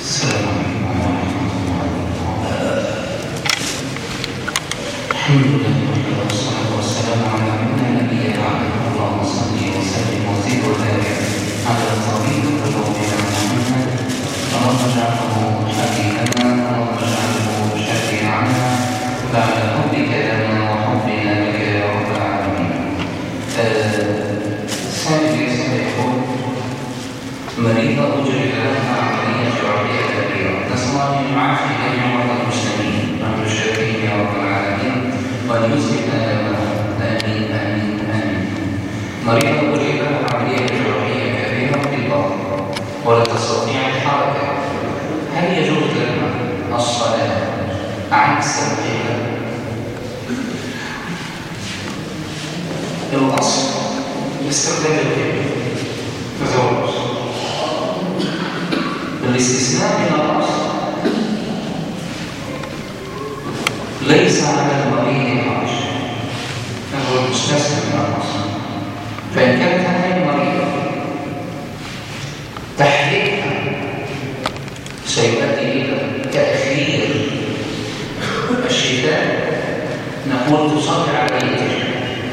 السلام عليكم ورحمة الله وبركاته الحمد لله وحده والصلاة والسلام على من لا نبي بعده اللهم صل وسلم وزد وبارك على الطبيب قلوبنا محمد اللهم اجعله حبيبنا اللهم اجعله شفيعنا بعد حبك لنا وحبنا بك يا رب العالمين سامي يسأل يقول مريضة أجري لها عملية جراحية كبيرة نسأل الله أن يعافي جميع مرضى المسلمين وأن يشفيهم يا رب العالمين وأن يسلم آلامهم آمين آمين آمين مريضة أجري لها عملية جراحية كبيرة في البطن ولا تستطيع الحركة هل يجوز لها الصلاة عن سبيلها؟ الأصل استخدام الكلمة تزوج الاستثناء من الأصل ليس على المريض حرج هو المستثنى من الأصل فإن كانت هذه المريضة تحريكها سيؤدي إلى تأخير الشفاء نقول تصلي عليه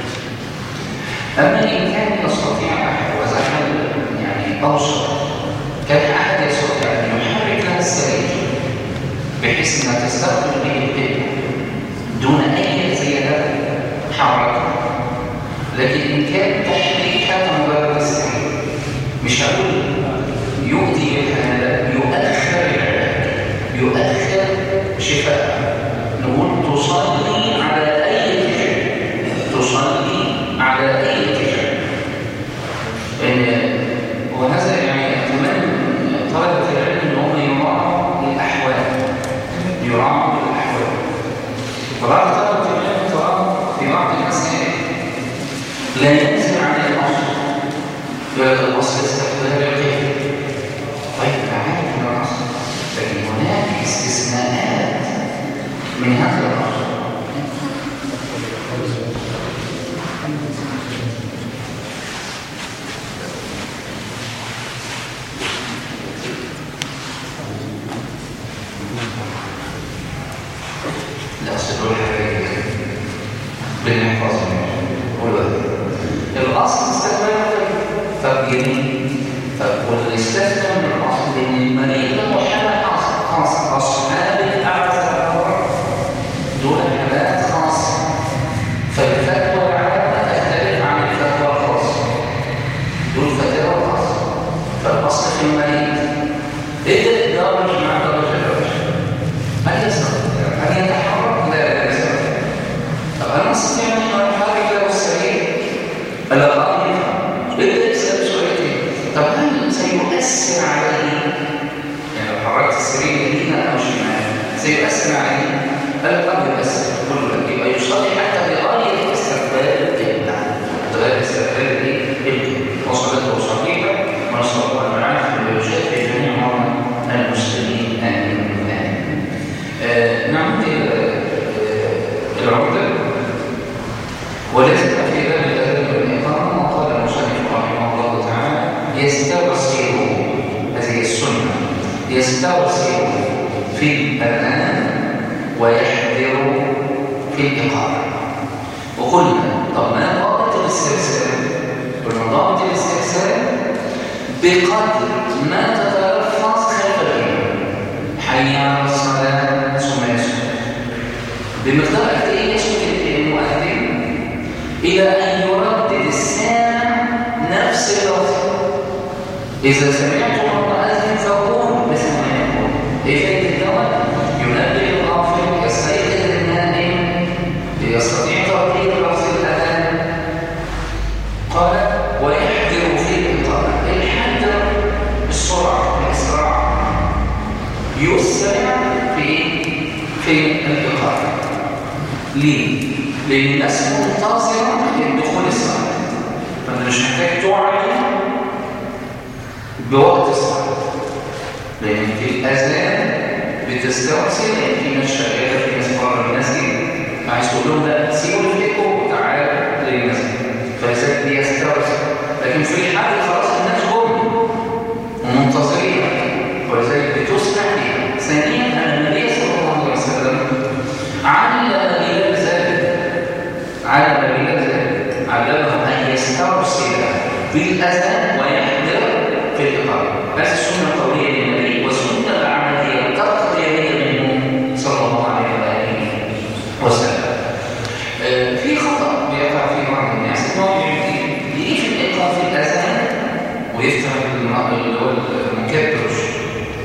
أما إن كان يستطيع أحد وهذا حل يعني أوسط كان أحد يستطيع أن يحرك لها السرير بحيث أنها تستخدم به القبلة دون أي زيادة حركة لكن إن كان تحريك حتى مجرد السرير مش هقول يؤتي بالحالة يؤخر العلاج يؤخر شفاء نقول تصلي على أي اتجاه تصلي على أي اتجاه وهذا يعني كمان طلبة العلم ان هم يراعوا الأحوال يراعوا الأحوال وبعض طلبة العلم ترى في بعض المسائل لا ينزل عن الأصل يقول الأصل استخدام الغير طيب عارف من الأصل لكن هناك استثناءات من هذا الأصل لا أصدقوا الحقيقة بالنحفظ الأصل استخدام فبجميل والاستثناء من الأصل لأن المريض محالة خاصة أصحاب الأعزة دون حالات خاصة فالفتوى العامة تختلف عن الفتوى الخاصة دون فتوى خاصة فالأصل في المريض إذا الدرج مع درجة الرجل هل يستطيع هل يتحرك؟ لا لا يستطيع طب هل نستطيع أن نحرك له السرير؟ الأقل بدأ يسأل سؤالين طب هل سيؤثر عليه؟ يعني لو حركت السرير يمينا أو شمالا سيؤثر عليه؟ الأقل يؤثر كل يبقى يصلي حتى بغاية استقبال القبلة بغاية استقبال القبلة وصلاته صحيحة ونسأل الله العافية ويشافي جميع مرضى المسلمين آمين آمين آه نعم العمدة وليس في باب الأذان والإقامة وقال المصنف رحمه الله تعالى يسترسل هذه السنة يسترسل في الأذان ويحذر في الإقامة وقلنا طب ما ضابط الاسترسال؟ قلنا ضابط الاسترسال بقدر ما تتلفظ خلف الإمام حي على الصلاة ثم يسكت بمقدار قد ايه يسكت المؤذن الى ان يردد السامع نفس اللفظ اذا سمعتم المؤذن فقولوا مثل ما يقول ايه فائده الدواء ينبه الغافل يستيقظ النائم ليستطيع ترديد لفظ الاذان قال ويحذر في الاطاله الحذر السرعه الاسراع يسرع في في الإقامة ليه؟ لأن الناس منتظرة لدخول الصلاة فأنت مش محتاج تعلن بوقت الصلاة لأن في الأذان بتسترسل في ناس شغالة في ناس بره المسجد فعايز تقول لهم لا سيبوا لفلكم وتعالوا للمسجد فلذلك بيسترسل لكن في الحال خلاص الناس جم ومنتظرين ولذلك بتسمع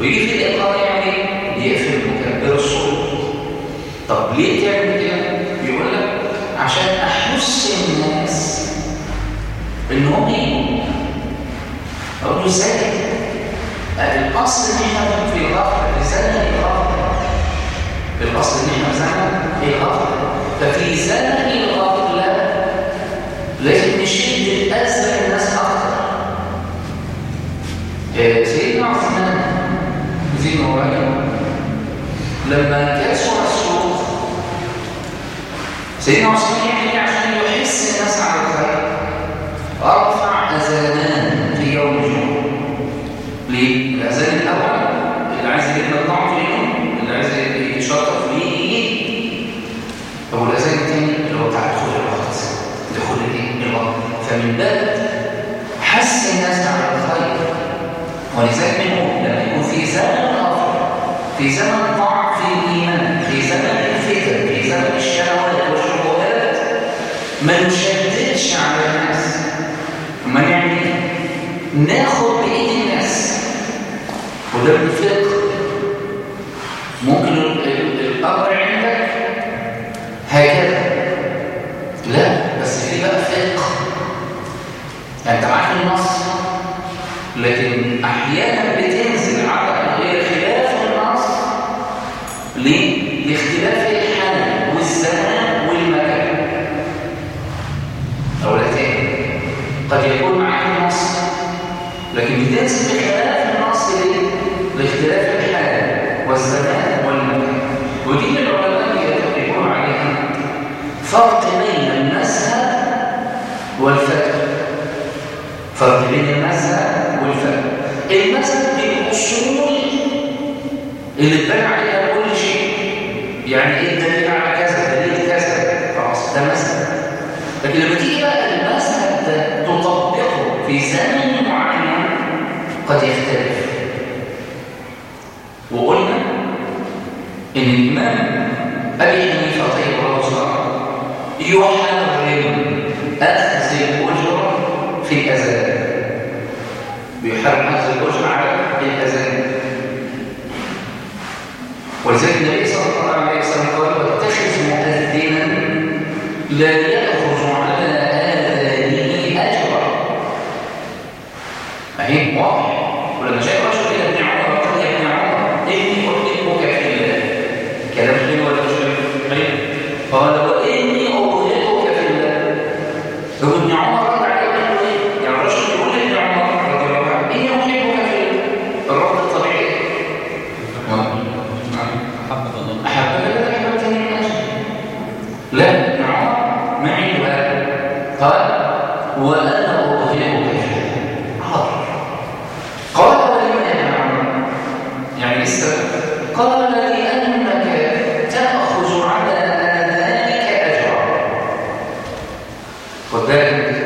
ويجي في الإقامة يعمل إيه؟ يقفل مكبر الصوت طب ليه تعمل كده؟ يقول لك عشان أحس الناس إن هم يجوا أقول له إزاي؟ الأصل إن إحنا في غفلة في زمن الغفلة الأصل إن إحنا في زمن الغفلة ففي زمن الغفلة لازم نشد الأذى الناس أكتر سيدنا عثمان زي ما ورانا لما كسر السوق سيدنا عثمان يعني عشان يحس الناس على الخير ارفع اذانان في يوم الجمعه ليه؟ الاذان الاول اللي عايز يتنطع في اليوم اللي عايز يشطف فيه طب والاذان الثاني اللي هو بتاع دخول الوقت دخول الايه؟ الوقت فمن باب حس الناس على الخير ولذلك بنقول لما يكون في زمن الغفر في زمن ضعف الايمان في زمن الفتن في زمن الشهوات والشبهات ما نشددش على الناس ما نعمل ناخد بايد الناس وده بالفقه ممكن الامر عندك هكذا لا بس في بقى فقه انت معاك النص لكن احيانا بتنزل على غير خلاف النص ليه؟ لاختلاف الحال والزمان والمكان او تاني قد يكون معاك النص لكن بتنزل بخلاف النص ليه؟ لاختلاف الحال والزمان والمكان ودي من العلماء يتفقون عليها فرق بين المذهب والفتوى فرق بين المذهب والفهم المذهب دي الاصول اللي اتبنى عليها كل شيء يعني ايه الدليل على كذا دليل كذا خلاص ده مذهب لكن لما تيجي بقى المذهب ده تطبقه في زمن معين قد يختلف وقلنا ان الامام ابي حنيفه طيب الله وسلم يحرم اخذ الاجره في الاذان بيحرم أخذ الأجر على الأذان ولذلك النبي صلى الله عليه وسلم قال واتخذ مؤذنا لا يأخذ على آذانه أجرا أهي واضح ولما جاء رجل إلى ابن عمر قال يا ابن عمر إني أحبك في الله كلام حلو ولا مش حلو؟ قال وإني أبغضك في الله ابن عمر رد عليه قال له إيه؟ يعني الرجل يقول لابن عمر رضي الله عنه إني أحبك في الله الرد الطبيعي حبك الله أحبك لا أحببتني من أجل لا ابن عمر ما عنده هذا قال وأنا أبغضك في الله حاضر قال ولم يا ابن عمر يعني السبب قال لأنك تأخذ على آذانك أجرا خد بالك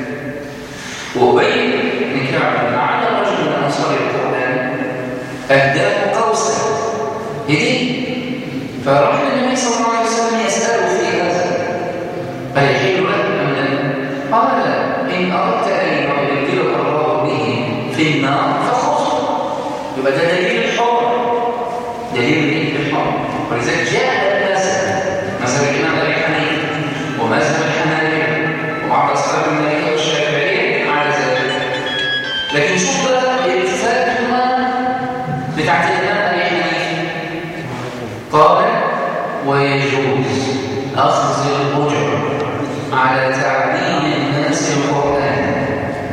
وأبي بن كعب على رجل من أنصار القرآن أهداه قوسا هدي فراح للنبي صلى الله عليه وسلم يسأله في هذا أيحل لك أم لا؟ قال إن أردت أن يبدلك الله به في النار فخذه يبقى ده دليل الحر دليل الايه الحر ولذلك جاء المذهب مذهب الامام ابي حنيفه ومذهب الحنابلة وبعض اصحاب المالكيه والشافعيه على ذلك لكن شوف بقى الفتوى بتاعت الامام ابي حنيفه قال ويجوز اخذ الاجر على تعليم الناس القران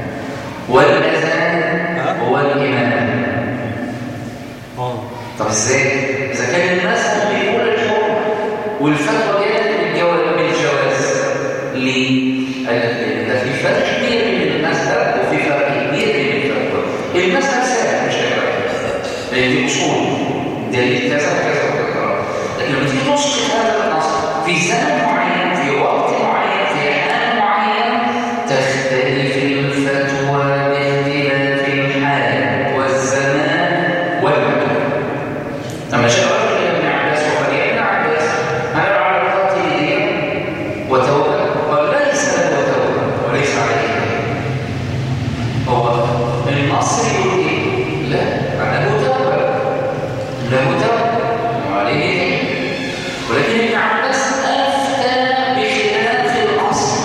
والاذان والامام اه طب ازاي؟ اذا كان المذهب بيقول الحكم والفتوى جايه بالجواز بالجواز ليه؟ قال لك لأن ده في فرق كبير بين المذهب وفي فرق كبير بين الفتوى المذهب سهل مش هيبقى لان دي اصول دليل كذا وكذا وكذا لكن لما تيجي تسقط هذا النص في زمن معين في وقت معين في حال معين تختلف الفتوى باختلاف الحال والزمان والمكان لما جاء رجل الى ابن عباس وقال يا ابن عباس انا على القاتل دين وتوبه قال ليس له توبه وليس عليه دين هو النص يقول ايه؟ لا انا له توبه له توبة وعليه ولكن ابن عباس أفتى بخلاف الأصل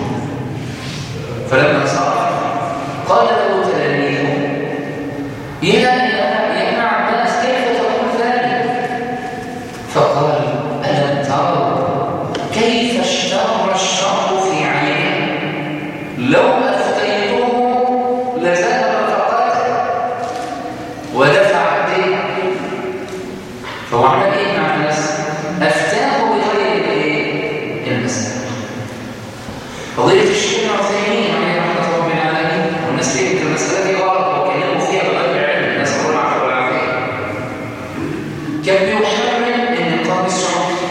فلما صار قال له تلاميذه يا يا ابن عباس كيف تقول ذلك فقال ألم تروا كيف اشتهر الشر في عينه لو أفتيته لذهب فقتل ودفع الدين فهو عمل ايه مع الناس افتاه بغير الايه المسألة قضية الشيخ العثيمين عليه رحمة رب العالمين والناس ليه المسألة دي غلط وكلموا فيها بغير علم نسأل الله العافية والعافية كان بيحرم النقاب السعودي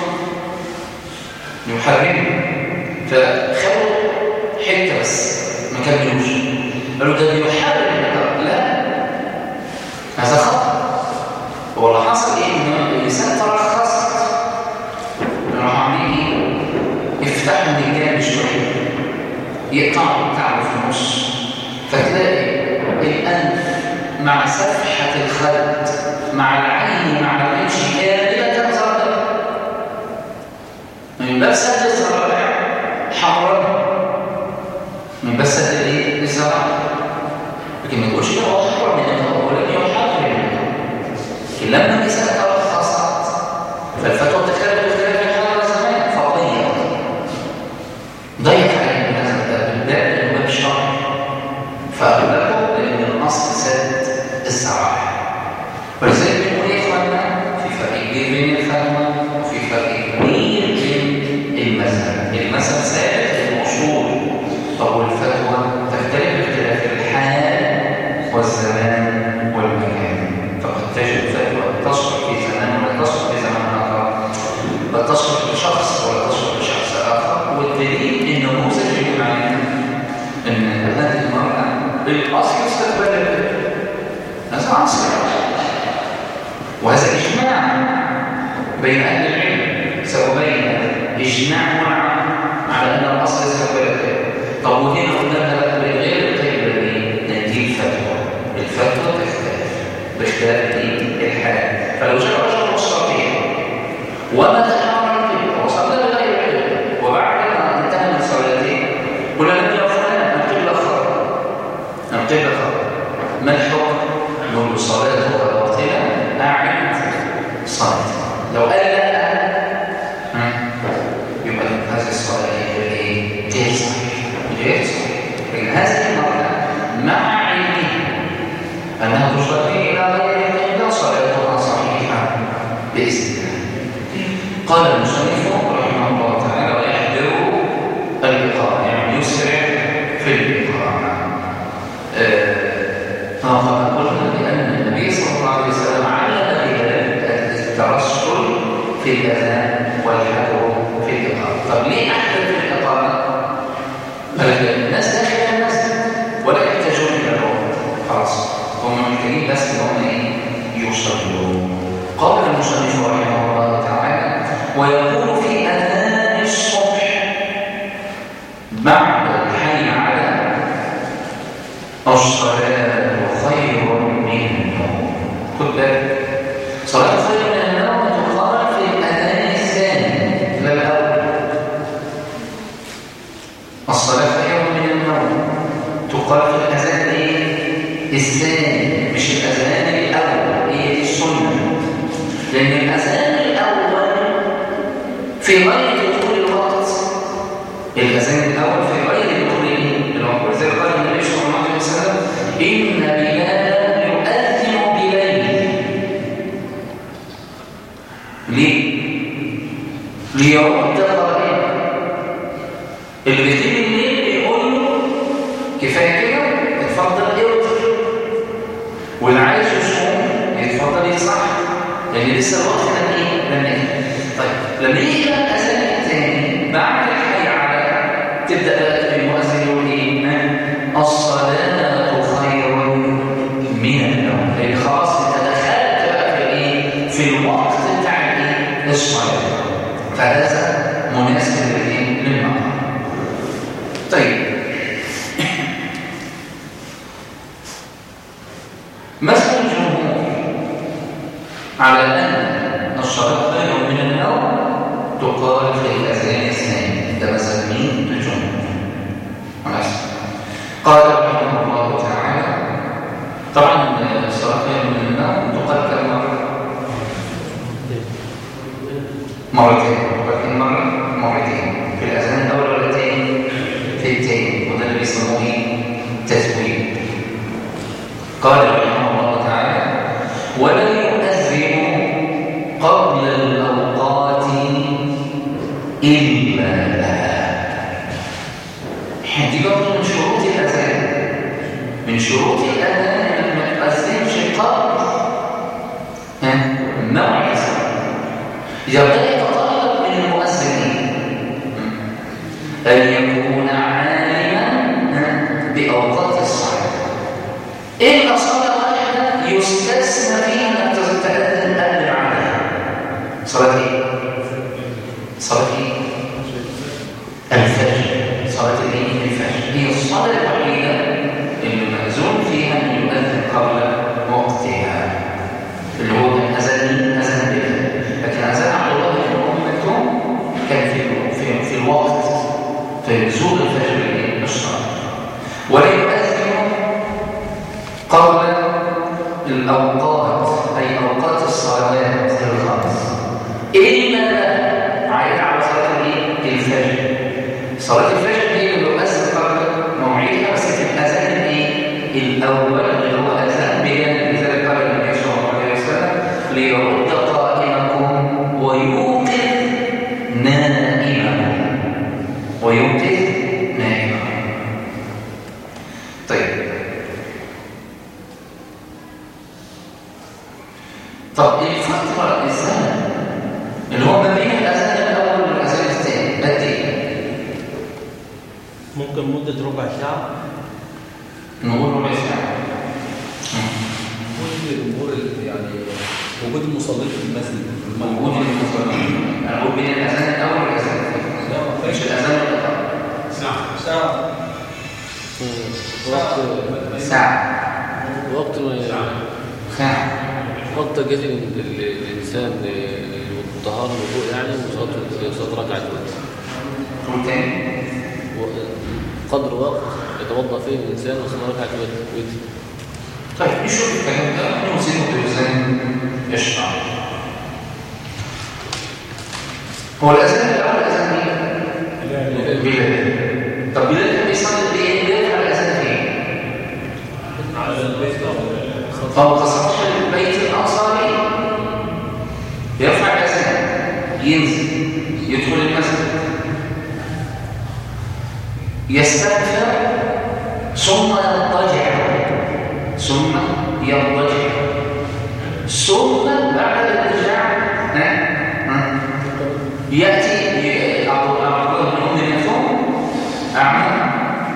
يحرم فخلوا حتة بس ما كملوش قالوا ده بيحرم النقاب لا هذا خطأ هو اللي حصل ايه ان اللسان ترخصت راحوا عاملين ايه يفتحوا من الجانب شويه يقطعوا بتاعه في النص فتلاقي الانف مع سفحه الخد مع العين مع الرمش كامله زرقاء من باب سد الزرقاء حرام من باب سد الايه الزرقاء لكن ما تقولش ده هو حرام من هو لم يحرم لكن لما النساء ترخصت فالفتوى بتختلف باختلاف الحاله زمان فضيه ضيق عليهم هذا الباب الباب لانه باب شرعي فاغلبه لان الاصل سد السراح ولذلك بنقول يا اخوانا في فرق كبير بين الفتوى وفي فرق كبير بين المذهب المذهب ثابت المشهور طب والفتوى تختلف باختلاف الحال والزمان والمكان فقد تجد فتوى تصلح في زمان ولا تصلح في زمان اخر قد تصلح لشخص ولا تصلح لشخص اخر والدليل النموذج يقول علينا ان هذه المراه بالاصل استقبلت هذا عصر وهذا اجماع بين اهل العلم سأبين اجماع على ان الاصل استقبلت طب وهنا قلنا بقى غير القبله دي ندي الفتوى الفتوى تختلف باختلاف الحال فلو جاء رجل مستطيع وما تحرر القبله وصلى بغير القبله وبعد ما انتهى من صلاته قلنا لم يا فلان القبله خطا القبله خطا ما الحكم؟ نقول صلاته باطله اعد صلاته لو قال لا ها؟ يبقى هذه الصلاه هي ايه؟ غير صحيحه غير صحيحه لكن هذه المراه مع علمه أنها تصلي إلى غير القبلة صلاتها صحيحة بإذن الله. قال المصنف رحمه الله تعالى ويحذر الإقامة يعني يسرع في الإقامة. فقد قلنا بأن النبي صلى الله عليه وسلم علم بلال الترسل في الأذان والحذر في الإقامة. طب ليه أحذر في الإقامة؟ الناس داخل المسجد ولا يحتاجون إلى الوقت خلاص هم محتاجين بس ان هم ايه يصلوا قال المصنف رحمه الله تعالى ويقول في اذان الصبح بعد الحي على الصلاه خير من النوم خد بالك صلاه خير من النوم تقال في الاذان الثاني لا الاول الصلاه خير من النوم تقال في الاذان ايه الثاني مش الأذان الأول هي دي السنة لأن الأذان الأول في غير دخول الوقت الأذان الأول في غير دخول الوقت زي قال النبي صلى الله عليه وسلم إن بلالا يؤذن بليل ليه؟ ليرد قائما اللي بيتم الليل بيقول له كفايه كده اتفضل اوتر واللي عايز يصوم يتفضل يصح لان لسه الوقت ده ايه لم يجي طيب لما يجي بقى الاذان الثاني بعد الحي على تبدا بقى المؤذن يقول ايه الصلاه خير من النوم لان خلاص انت دخلت بقى في الايه في الوقت بتاع الايه الصلاه فهذا مناسب للايه للمرأة طيب مثل الجمهور على أن الصلاة خير من النوم تقال في الأذان الثاني ده مثلا مين الجمهور خلاص قال رحمه الله تعالى طبعا الصلاة خير من النوم تقال كم مرة؟ مرتين ولكن مرة مرتين في الأذان الأول ولا الثاني؟ في الثاني وده اللي بيسموه ايه؟ تزويد قال رحمه الله تعالى ولا يؤذن قبل الأوقات إلا لها دي برضه من شروط الأذان من شروط الأذان إنك ما تؤذنش قبل ها؟ موعد الأذان يبدأ يتطلب من المؤذنين أن يكون عالما ها؟ بأوقات الصلاة إلا صلاة واحدة يستثنى فيها أنك تتأذن قبل العادة صلاة إيه؟ صلاة إيه؟ الفجر صلاة العيد الفجر هي الصلاة الوحيدة اللي مأذون فيها أن يؤذن قبل وقتها اللي هو كان أذان أذان بها لكن أذان عبد الله بن أم مكتوم كان في في في الوقت في نزول الفجر الصلاة ولا يؤذن قبل الأوقات أي أوقات الصلاة الخمس إلا عائد على صلاة الإيه؟ الفجر صلاة الفجر هي اللي بتؤذن قبل موعدها بس في الأذان الإيه؟ الأول اللي هو أذان بيان لذلك قال النبي صلى الله عليه وسلم ليرد قائمكم ويوقظ نائمكم ويوقظ نائمكم طيب طب الفترة الزمن اللي هو ما بين الأذان الأول والأذان الثاني قد إيه؟ ممكن مدة ربع ساعة نقول ربع ساعة وجود الامور اللي يعني وجود المصلين في المسجد موجود المصلين أنا أقول بين الأذان الأول والأذان الثاني مش الأذان الأول ساعة ساعة وقت ساعة وقت ما ساعة وقت جزء الإنسان الطهارة والوضوء يعني وصلاة صلاة ركعة الوتر تقول تاني قدر وقت يتوضأ فيه الإنسان وصلاة ركعة الوتر طيب نشوف الكلام ده نوزنه بوزن يشرع هو الأذان الأول أذان مين؟ بلال طب بلال كان بيصلي بإيه؟ بلال على الأذان فين؟ فوق سطح البيت الأنصاري يرفع الأذان ينزل يدخل المسجد يستغفر ثم يضطجع ثم يضطجع ثم بعد الاضطجاع ها؟ ها؟ يأتي عبد الله بن أم مكتوم أعمى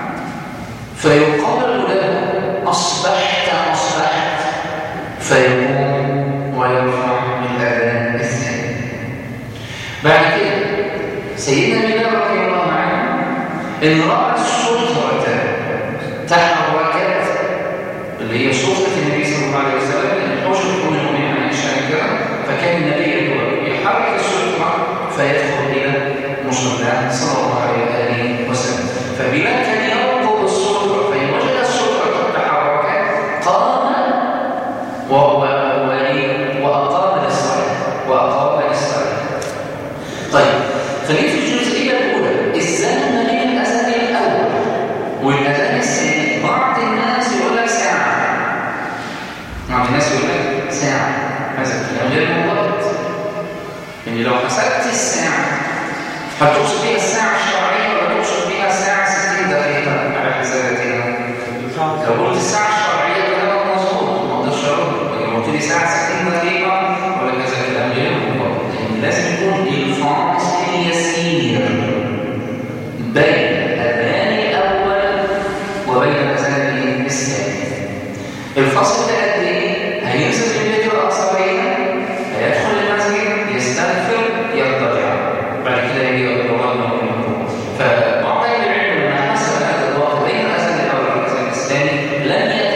فيقال له أصبحت أصبحت فيقوم ويرفع الأذان الثاني بعد كده سيدنا بلال رضي الله عنه إن رأت السلطة تحركت اللي هي سلطة النبي صلى الله عليه وسلم لأن حوش تكون المؤمنين عائشة كده فكان النبي يحرك السلطة فيدخل إلى مصلاه صلى الله عليه وآله وسلم فبلال كان يرقب السلطة فإن وجد السلطة قد تحركت قام و- و- و- وأقام للصلاة وأقام للصلاة طيب خلينا في الجزئية الأولى الزمن ما بين الأذان الأول والأذان الثاني بعض الناس يقول لك ساعة بعض الناس يقول لك ساعة هذا الكلام غير منضبط يعني لو حسبت الساعة هتقصد بيها الساعة الشرعية ولا تقصد بيها الساعة 60 دقيقة على حساباتنا؟ لو قلت الساعة الشرعية كلامك مظبوط ما اقدرش ارد لكن لو قلت لي ساعة 60 دقيقة ولا كذا كلام غير منضبط يعني لازم يكون الفاصل يسير بين الأذان الأول وبين الأذان الثاني الفصل ده قد ايه؟ هينزل من البيت الأنصارية هيدخل المسجد يستغفر يرتجع بعد كده يجي يقرأ فبعض أهل العلم لما حسب هذا الوقت بين الأذان الأول والأذان الثاني لم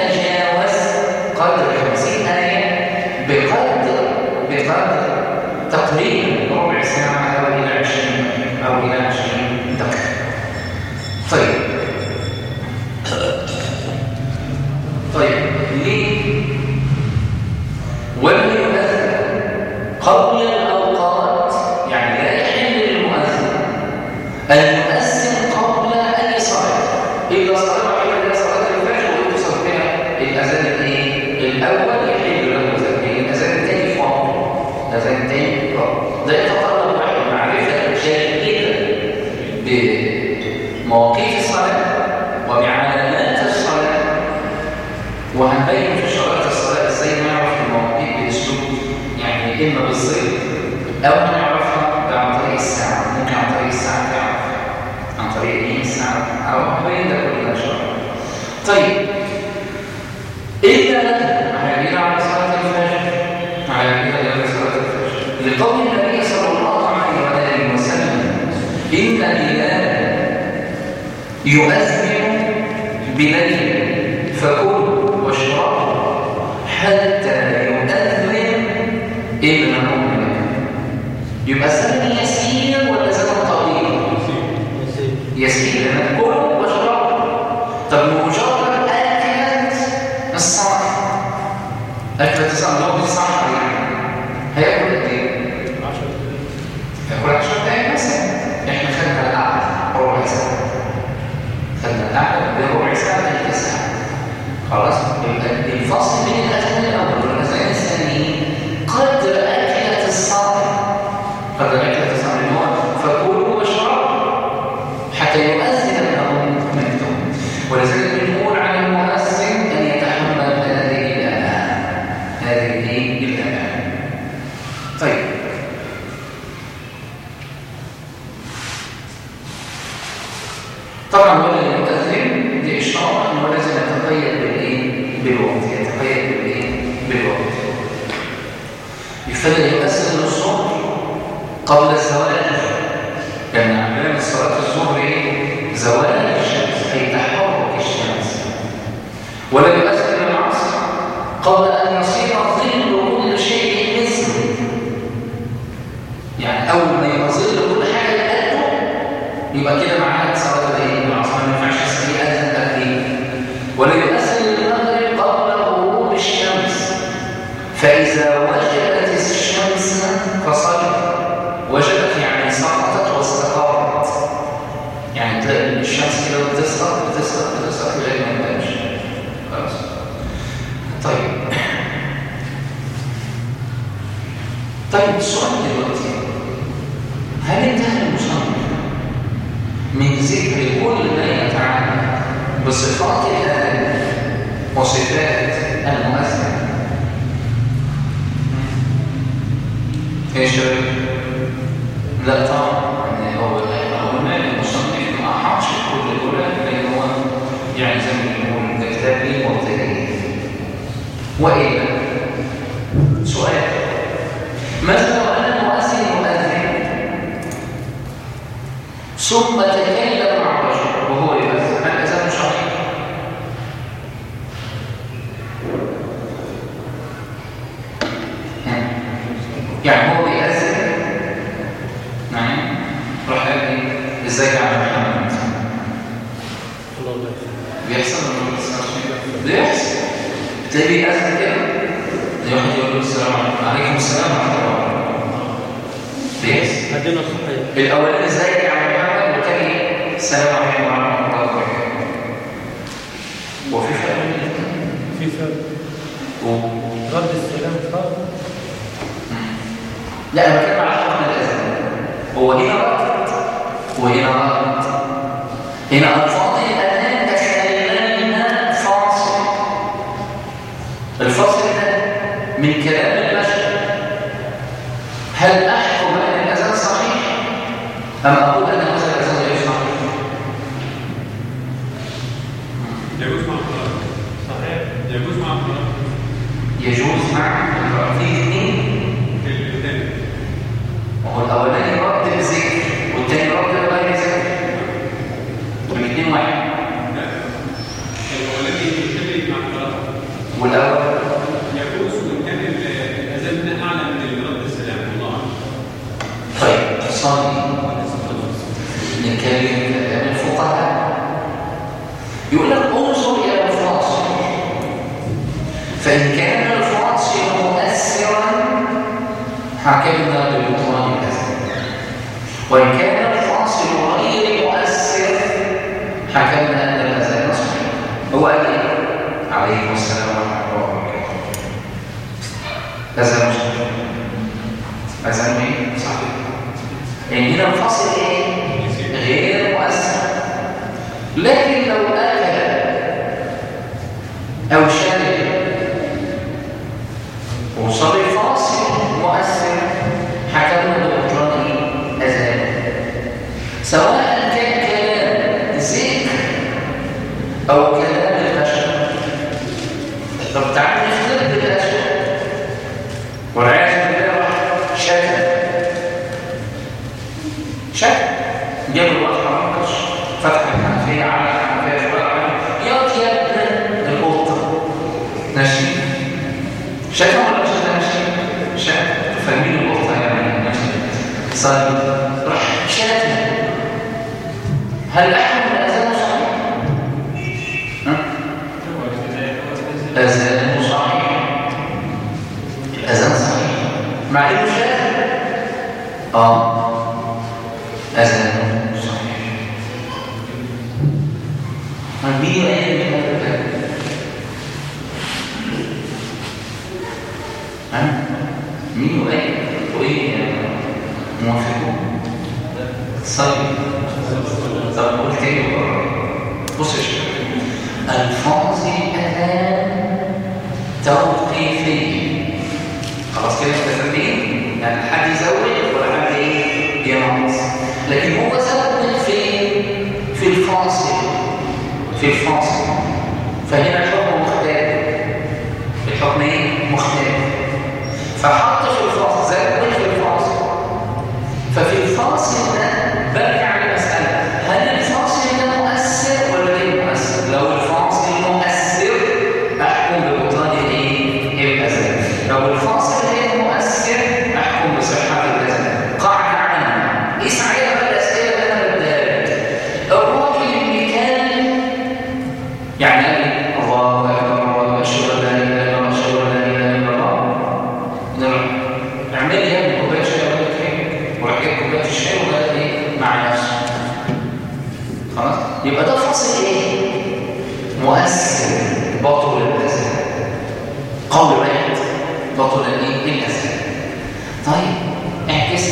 تقريبا ربع ساعة أو إلى 20 أو إلى 20 دقيقة طيب طيب ليه ولا يؤذن قبل الأوقات يعني لا يحل للمؤذن أن يؤذن قبل أي صلاة إلا صلاة واحدة إلى صلاة الفجر ويتصل بها الأذان الإيه؟ الأول يحل له ذلك الأذان الثاني فاضل الأذان الثاني فاضل ده يتطلب واحد معرفة جيدة بمواقيت الصلاة وبعلامات الصلاة وهنبين في شرائط الصلاة ازاي نعرف المواقيت باسلوب يعني اما بالظل او نعرفها عن طريق الساعة ممكن عن طريق الساعة تعرف عن طريق ايه الساعة او هنبين ده كله ان شاء الله طيب إلا على على صلاة الفجر على على صلاة الفجر لقول النبي صلى الله عليه وآله وسلم إن بلالا يؤذن بليل فكلوا واشربوا حتى يؤذن ابن أم يبقى زمن يسير ولا زمن طويل؟ يسير لأنك كلوا واشربوا طب مجرد أكلت الصلاة أكلت الصلاة لو بالصحة يعني هياكل قد إيه؟ هياكل 10 دقايق مثلا إحنا خدنا القعدة ربع ساعة خدنا القعدة بربع ساعة تلت ساعة خلاص يبقى الفصل بين الأذان الأول والأذان الثاني قدر أكلة الصلاة قدر أكلة الصلاة اللي هو فكلوا واشربوا حتى يؤذن لهم منكم ولذلك بنقول على المؤذن أن يتحمل هذه الأمان هذه الأمان طيب طبعا ولا المؤذن دي إشارة أنه لازم يتقيد بالإيه؟ بالوقت يتقيد بالإيه؟ بالوقت يفضل يؤذن الصبح قبل الزواج لأن أعلام صلاة الظهر إيه؟ زوال الشمس أي تحرك الشمس ولا يؤذن العصر قبل أن يصير ظل كل شيء مثله يعني أول ما يبقى ظل كل حاجة قده يبقى كده معاك صلاة الايه العصر ما ينفعش يصلي أذن تقليد ولا يؤذن المغرب قبل غروب الشمس فإذا وجبت الشمس فصلي وجبت يعني سقطت واستقرت يعني تلاقي الشمس كده بتسقط بتسقط بتسقط لغايه ما تبانش خلاص طيب طيب السؤال دلوقتي هل انتهى المصنف من ذكر كل ما يتعلق بصفات الآن وصفات المؤثر ايش يا شباب؟ لا طبعا يعني هو قلنا ان المصنف ما حطش كل دول لان هو يعني زي ما بنقول ده كتاب ليه مبتدئين والا سؤال ماذا لو ان المؤذن مؤذن ثم تكلم مع رجل وهو يؤذن هل الاذان صحيح؟ يعني هو بيأذن نعم راح قال لي ازيك يا عم محمد الله يبارك بيحصل ولا ما بيحصلش بيحصل تلاقيه بيأذن كده تلاقي واحد يقول له السلام عليكم عليكم السلام ورحمه الله وبركاته بيحصل هدينا الصحيح الاولاني ازيك يا عم محمد والتاني السلام عليكم ورحمه الله وبركاته وفي فرق بين الاثنين في فرق و- رد السلام فرق لا انا بتكلم على حكم الاذان هو هنا رد وهنا رد هنا الفاظ الاذان تخيلنا فاصل الفاصل ده من كلام البشر هل احكم ان الاذان صحيح ام اقول ان هذا الاذان غير صحيح يجوز مع القراءة صحيح يجوز مع القراءة يجوز مع في اثنين في الثاني وهو الاولاني رد بذكر والثاني رد بغير ذكر الاثنين واحد حكمنا ببطلان الأذان وإن كان الفاصل غير مؤثر حكمنا أن الأذان صحيح هو قال إيه؟ عليه السلام ورحمة الله وبركاته أذان صحيح أذان إيه؟ صحيح لأن هنا الفاصل إيه؟ غير مؤثر لكن لو أكل أو شرب وصل الفاصل مؤثر حكمنا ببطلان إيه؟ أذان سواء كان كلام ذكر أو كلام البشر طب تعالى نختلف بالأشياء والعياذ بالله راح شتم شتم جاب الوقت حركش فتح الحنفية على الحنفية فرع يا يا ابن القطة ماشي شتم ولا مش ماشي شتم فاهمين القطة يعني ماشي صار راح شتم هل أحد الأذان صحيح؟ ها؟ الأذان صحيح الأذان صحيح مع إنه شاذ آه أذان صحيح مين أين من هذا الكلام؟ ها؟ مين وأين؟ وإيه موافقون؟ صلي طب قلت ايه بص يا شباب الفاظ الاذان توقيفيه خلاص كده متفقين يعني حد يزود ولا حد ايه ينقص لكن هو زود في في الفاصل في الفاصل فهنا الحكم مختلف الحكم ايه مختلف فحط في الفاصل زود في الفاصل ففي الفاصل ده برجع لمسألة هل الفاصل ده مؤثر ولا غير مؤثر؟ لو الفاصل مؤثر أحكم ببطلان الإيه؟ الأذان لو الفاصل غير مؤثر أحكم بصحة الأذان قاعدة عامة قيس عليها بقى الأسئلة اللي أنا بديها لك الراجل اللي كان يعني قال لي الله أكبر الله أشهد أن لا إله إلا الله أشهد أن لا إله إلا الله نعم اعمل لي يا ابني كوبايه شاي ولا كده وراح جايب كوبايه الشاي وقال ايه مع نفسه خلاص يبقى ده فاصل ايه مؤثر بطل الاذان قول واحد بطل الايه الاذان طيب اعكس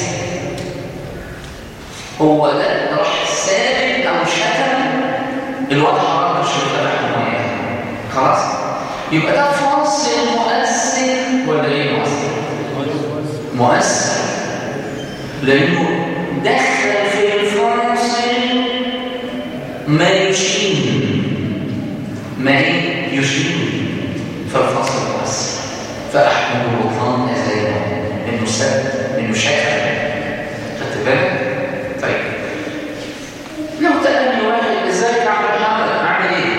هو ده راح سابق او شتم الوضع حرام مش متابع خلاص يبقى ده فاصل مؤثر ولا ايه مؤثر مؤثر لأنه دخل في الفاصل ما يشين ما إيه؟ يشين فالفاصل مؤثر فأحمد الوطن أزاله إنه سب إنه شكل خدت بالك؟ طيب لو تأمني واحد ازيك يا عبد الحمد أعمل إيه؟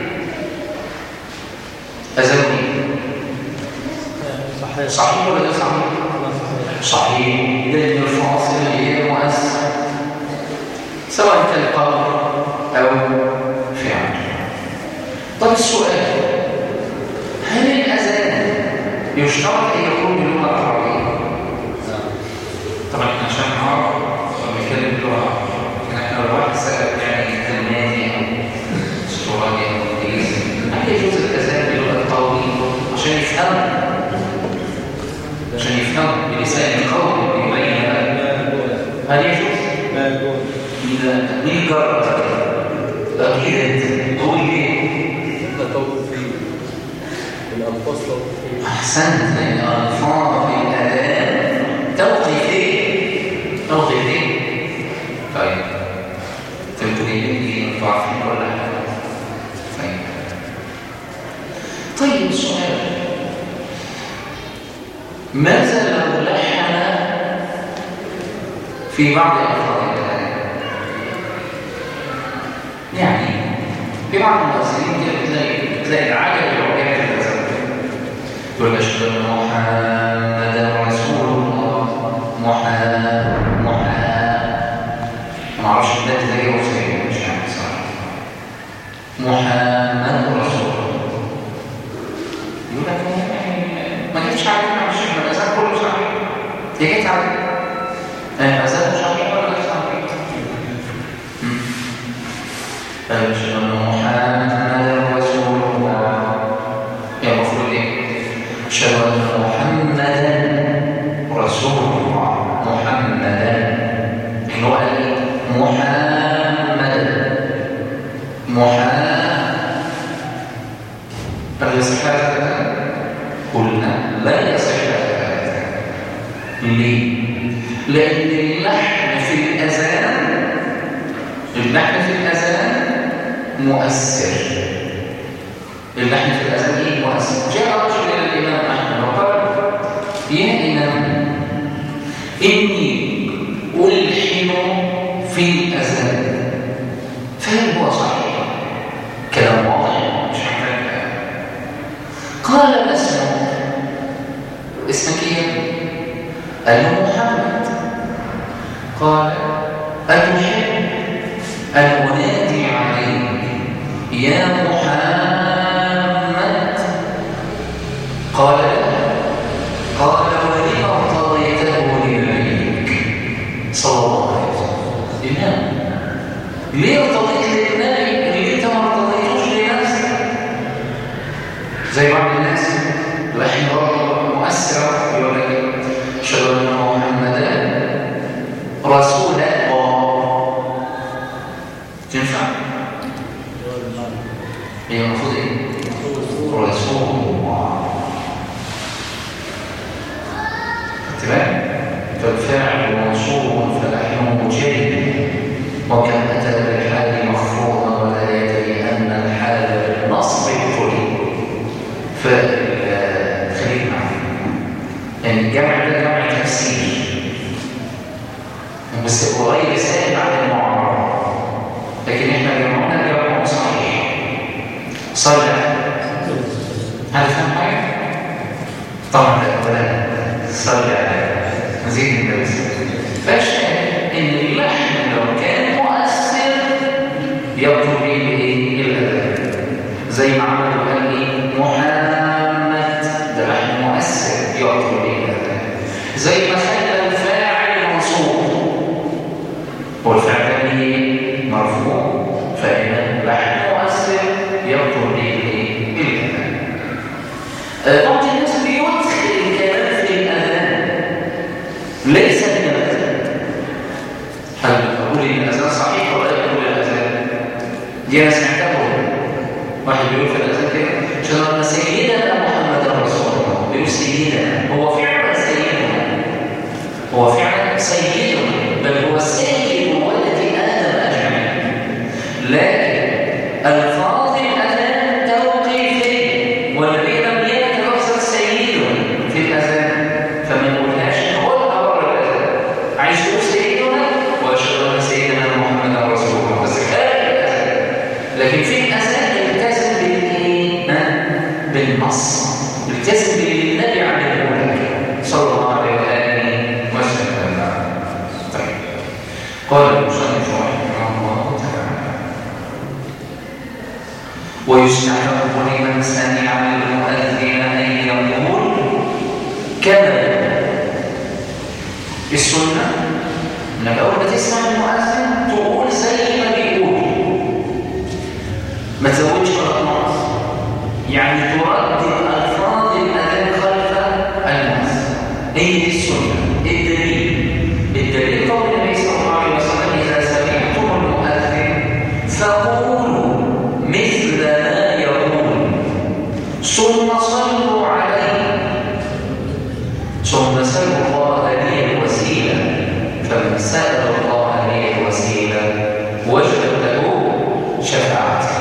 أزوني صحيح صحيح ولا غير صحيح؟ صحيح لأن الفاصل غير مؤثر سواء كان قول أو فعل طب السؤال هل الأذان يشترط أن يكون باللغة العربية؟ طبعا احنا عشان نعرف بنتكلم باللغة العربية لكن احنا لو واحد سأل يعني ألماني أو استرالي أو إنجليزي هل يجوز الأذان بلغة قوي عشان يفهم عشان يفهم بلسان قوي يبين هل يجوز؟ إذا مين جرب أكيد تقول ليه؟ انت توقيفي الالفاظ توقيفيه أحسنت لأن الألفاظ في الأذان توقيفية توقيفية طيب انتوا جايين ايه ضعفين ولا حاجة طيب طيب السؤال ماذا لو لحن في بعض ألفاظ الأذان يعني في بعض المؤثرين كده بتلاقي بتلاقي العجل العجل في الأذان يقول أشهد أن محمدا رسول الله محمد محمد ما اعرفش الناس ده جاي وفين مش عارف صراحة محمد رسول الله يقول لك يعني ما جيتش عارف مع الشيخ ما الأذان كله صحيح هي جت على الأذان صحيح ولا غير صحيح؟ أشهد أن محمدا رسول الله يا المفروض إيه؟ أشهد أن محمدا رسول الله محمدا إنه قال إيه؟ محمدا محمد هل يصح هذا؟ قلنا لا يصح هذا ليه؟ لأن اللحن في الأذان اللحن في الأذان مؤثر اللحن في الأذان إيه مؤثر جاء رجل إلى الإمام أحمد وقال يا إمام إني ألحن في الأذان فهل هو صحيح؟ كلام واضح مش محتاج قال أسمع اسمك إيه؟ قال له محمد قال أتحب أن أنادي عليك يا محمد قال لا قال ولم ارتضيته لنبيك صلى الله عليه وسلم إمام ليه ارتضيت للنبي اللي انت ما ارتضيتوش لنفسك زي بعض الناس لحن برضه مؤثرة يقول لك أشهد أن محمدا رسول الله تنفع؟ هي المفروض ايه؟ رسول الله خدت بالك؟ فالفاعل منصوب فلحنه جيد وكم أتى بالحال مخفوضا ولا يدري أن الحال بالنصب ابتلي فخليك معي يعني الجمع ده جمع تفسير بس هو غير سائل عن المعارضة لكن احنا جمعنا جمع صحيح صلى هل فهم حاجة؟ طبعا لا ولا صلى على مزيد من الدرس فالشاهد ان اللحن لو كان مؤثر يبطل به الايه؟ الاذان زي ما عملوا قال ايه؟ محمد ده لحن مؤثر يبطل به الاذان زي ما خلى الفاعل منصوب والفعل ايه؟ مرفوع فإذا لحن مؤثر يبطل به الايه؟ الاذان آه، بعض الناس بيدخل الكلام في الاذان ليس من الاذان هل اقول ان الاذان صحيح ولا يقول الاذان دي انا سمعتها بقول. واحد بيقول في الاذان كده اشهد ان سيدنا محمد رسول الله بيقول سيدنا هو فعلا سيدنا هو فعلا سيدنا بل هو سيد ولد ادم اجمعين لكن الفاظ الاذان توقيفيه والنبي لم يأتي لفظ سيد في الاذان فما نقولهاش هو الامر الاذان عايز تقول سيدنا واشهد ان سيدنا محمد رسول الله بس خارج الاذان لكن في الاذان يلتزم بالايه؟ ها؟ بالنص يلتزم باللي النبي علمه لك صلى الله عليه واله وسلم طيب قال المصنف رحمه الله تعالى ويستحب لمن سمع المؤذن ان يقول كما السنه انك اول ما تسمع المؤذن تقول زي ما بيقول ما تزودش الالفاظ يعني تردد الفاظ الاذان خلف المؤذن هي دي السنه الدليل الدليل قول النبي صلى الله عليه وسلم اذا سمعتم المؤذن فقولوا مثل ما يقول ثم صلوا عليه ثم سلوا الله لي الوسيله فمن سال الله لي الوسيله وجدت له شفاعته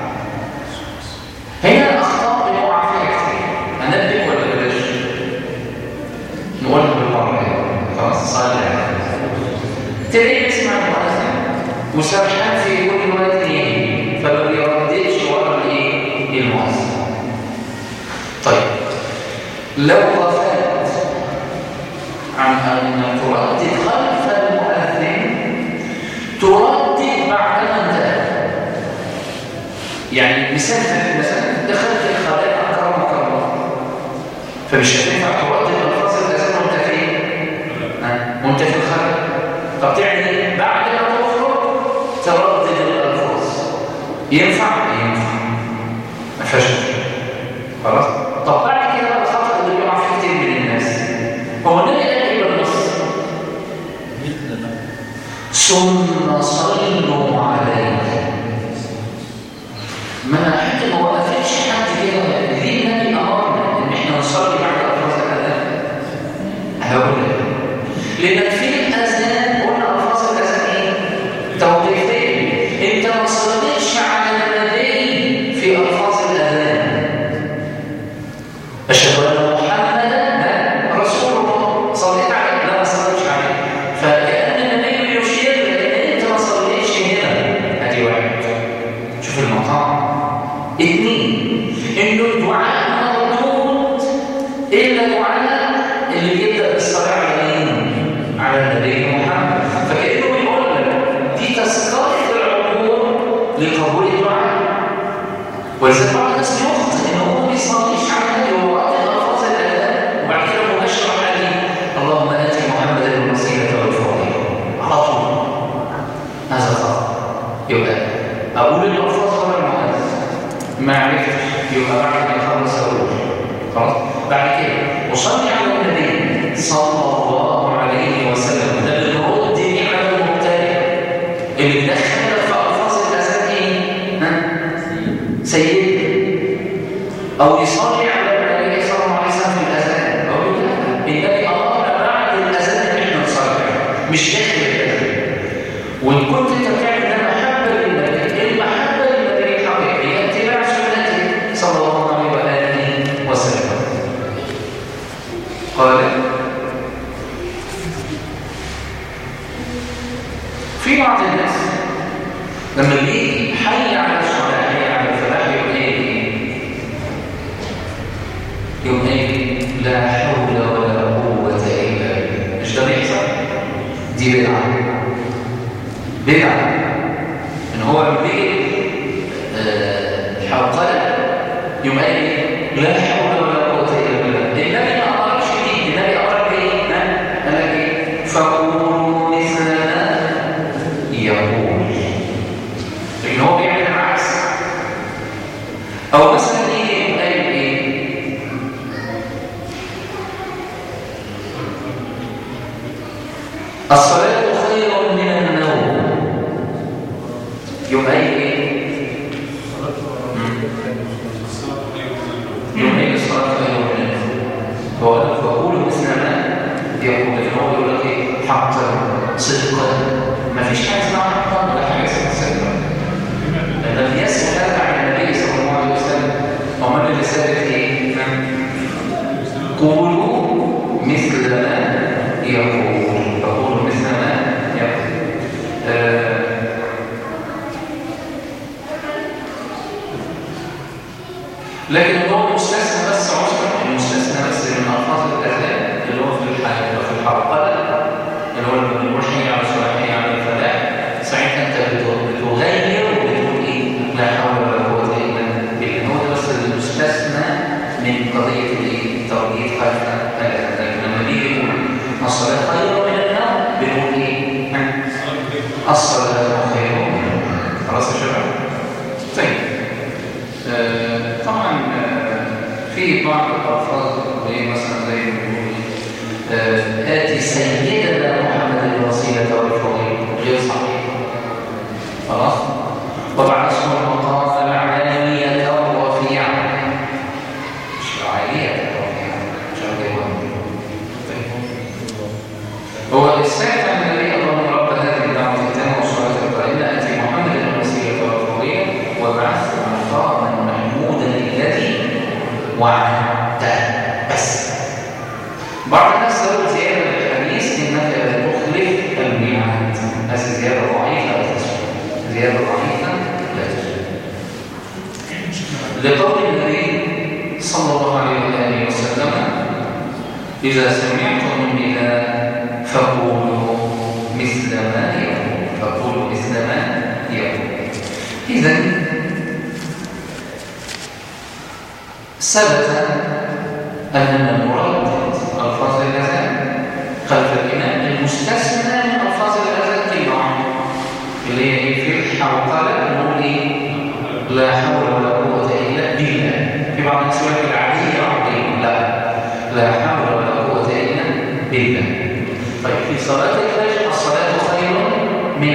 هنا الاخطاء بنقع فيها كتير هنبدا ولا بلاش نقولها بالمره خلاص صلي عليه تلاقيه يسمع المؤذن وسرحان في كل وقت يجي فما بيرددش ورا الايه المؤذن طيب لو غفلت عن ان تردد خلف المؤذن تردد بعد ما انتهى يعني مثال مثلا دخلت الخلاء اكرمك الله فمش هتنفع تردد الفاظ الاذان وانت فين ثم صلوا عليه ما حتى ما وقفتش حد كده ليه النبي امرنا ان احنا نصلي بعد الفاظ الاذان هقول لك لانك في الاذان قلنا الفاظ الاذان ايه توقيفيه انت ما صليتش على النبي في الفاظ الاذان اشهد ان محمدا رسول الله صليت عليه لا ما صليتش عليه فكان النبي بيشير لان انت ما صليتش هنا ادي واحد شوف المقام اثنين انه الدعاء مردود الا الدعاء اللي بيبدا بالصلاه على مين؟ على النبي محمد فكانه بيقول لك دي تذكره العبور لقبول الدعاء ولذلك بعض الناس بيخطئ ان هو ما بيصليش على النبي وهو وقت الفاظ الاذان وبعد كده مباشره عليه اللهم ات محمدا الوسيله والفضيله على طول هذا خطا يبقى اقول الالفاظ ولا المؤذن ما عرفتش يبقى بعد ما يخلص اقول خلاص بعد كده وصلي على النبي صلى الله عليه وسلم ده بنرد دي على المبتدئ اللي بيدخل في الفاظ الاذان ايه؟ ها؟ سيدنا او يصلي على النبي صلى الله عليه وسلم في الاذان اقول له لا النبي امرنا بعد الاذان ان احنا نصلي مش داخل الاذان وان كنت انت بتعمل ده محبه للنبي المحبه للنبي الحقيقي هي اتباع سنته صلى الله عليه واله وسلم قال في بعض الناس لما بيجي حي على الصلاه حي على الفلاح يقول ايه يقول ايه لا حول ولا قوه الا بالله مش ده بيحصل دي بدعه بدعة ان هو لما بيجي آه، الحوقلة يوم قال ايه لا حول ولا قوة الا بالله النبي ما امركش دي النبي امرك ايه ها؟ قال لك ايه فقولوا مثل ما يقول لكن هو بيعمل العكس او مثلا يجي يقول ايه الصلاة خير من النوم يوم أي إيه؟ يوم أي الصلاة خير من النوم هو فأقول مثل ما يقول لكن هو يقول لك إيه؟ حقا صدقا ما فيش حاجة اسمها حقا ولا حاجة اسمها صدقا لأن الياس متابع عن النبي صلى الله عليه وسلم ومن اللي ثابت إيه؟ قولوا مثل ما يقول فقولوا مثل ما يقول آه لكن هو مستثنى بس عذرا المستثنى بس من الفاظ الاذان اللي هو في الحلقه في الحلقه اللي هو لما بنقول حي على الصلاه حي على الفلاح ساعتها انت بت- بتغير وبتقول ايه لا حول ولا قوه الا بالله هو ده بس المستثنى من قضيه الايه توجيه خلف الاذان لكن لما بيجي يقول الصلاه خير من النوم بنقول ايه ها؟ الصلاه خير من النوم خلاص يا شباب طيب آه، طبعا آه، في بعض الالفاظ زي مثلا زي ما بنقول آه، اتي سيدنا محمد الوسيله والفضيله غير صحيح خلاص وبعثه المقام العاليه الرفيعه مش العاليه الرفيعه مش الرفيعه هو السائل عن النبي اللهم رب هذه الدعوه التامه والصلاه القائمه اتي محمد الوسيله والفضيله وابعثه مقاما محمودا الذي وعدته بس بعض الناس قالوا زياده الحديث انك لا تخلف الميعاد هذه زياده ضعيفه لا تسلم زياده ضعيفه لا تسلم لقول النبي صلى الله عليه واله وسلم إذا سمعتم النداء فقولوا مثل ما يقول فقولوا مثل ما يقول إذا ثبت أننا نردد ألفاظ الأذان خلف الإمام المستثنى من ألفاظ الأذان كلمة واحدة اللي هي إيه؟ في الحوقلة نقول إيه؟ لا حول ولا قوة إلا بالله في بعض الناس يقول لك العلي العظيم لا لا حول ولا قوة إلا بالله طيب في صلاة الفجر الصلاة خير من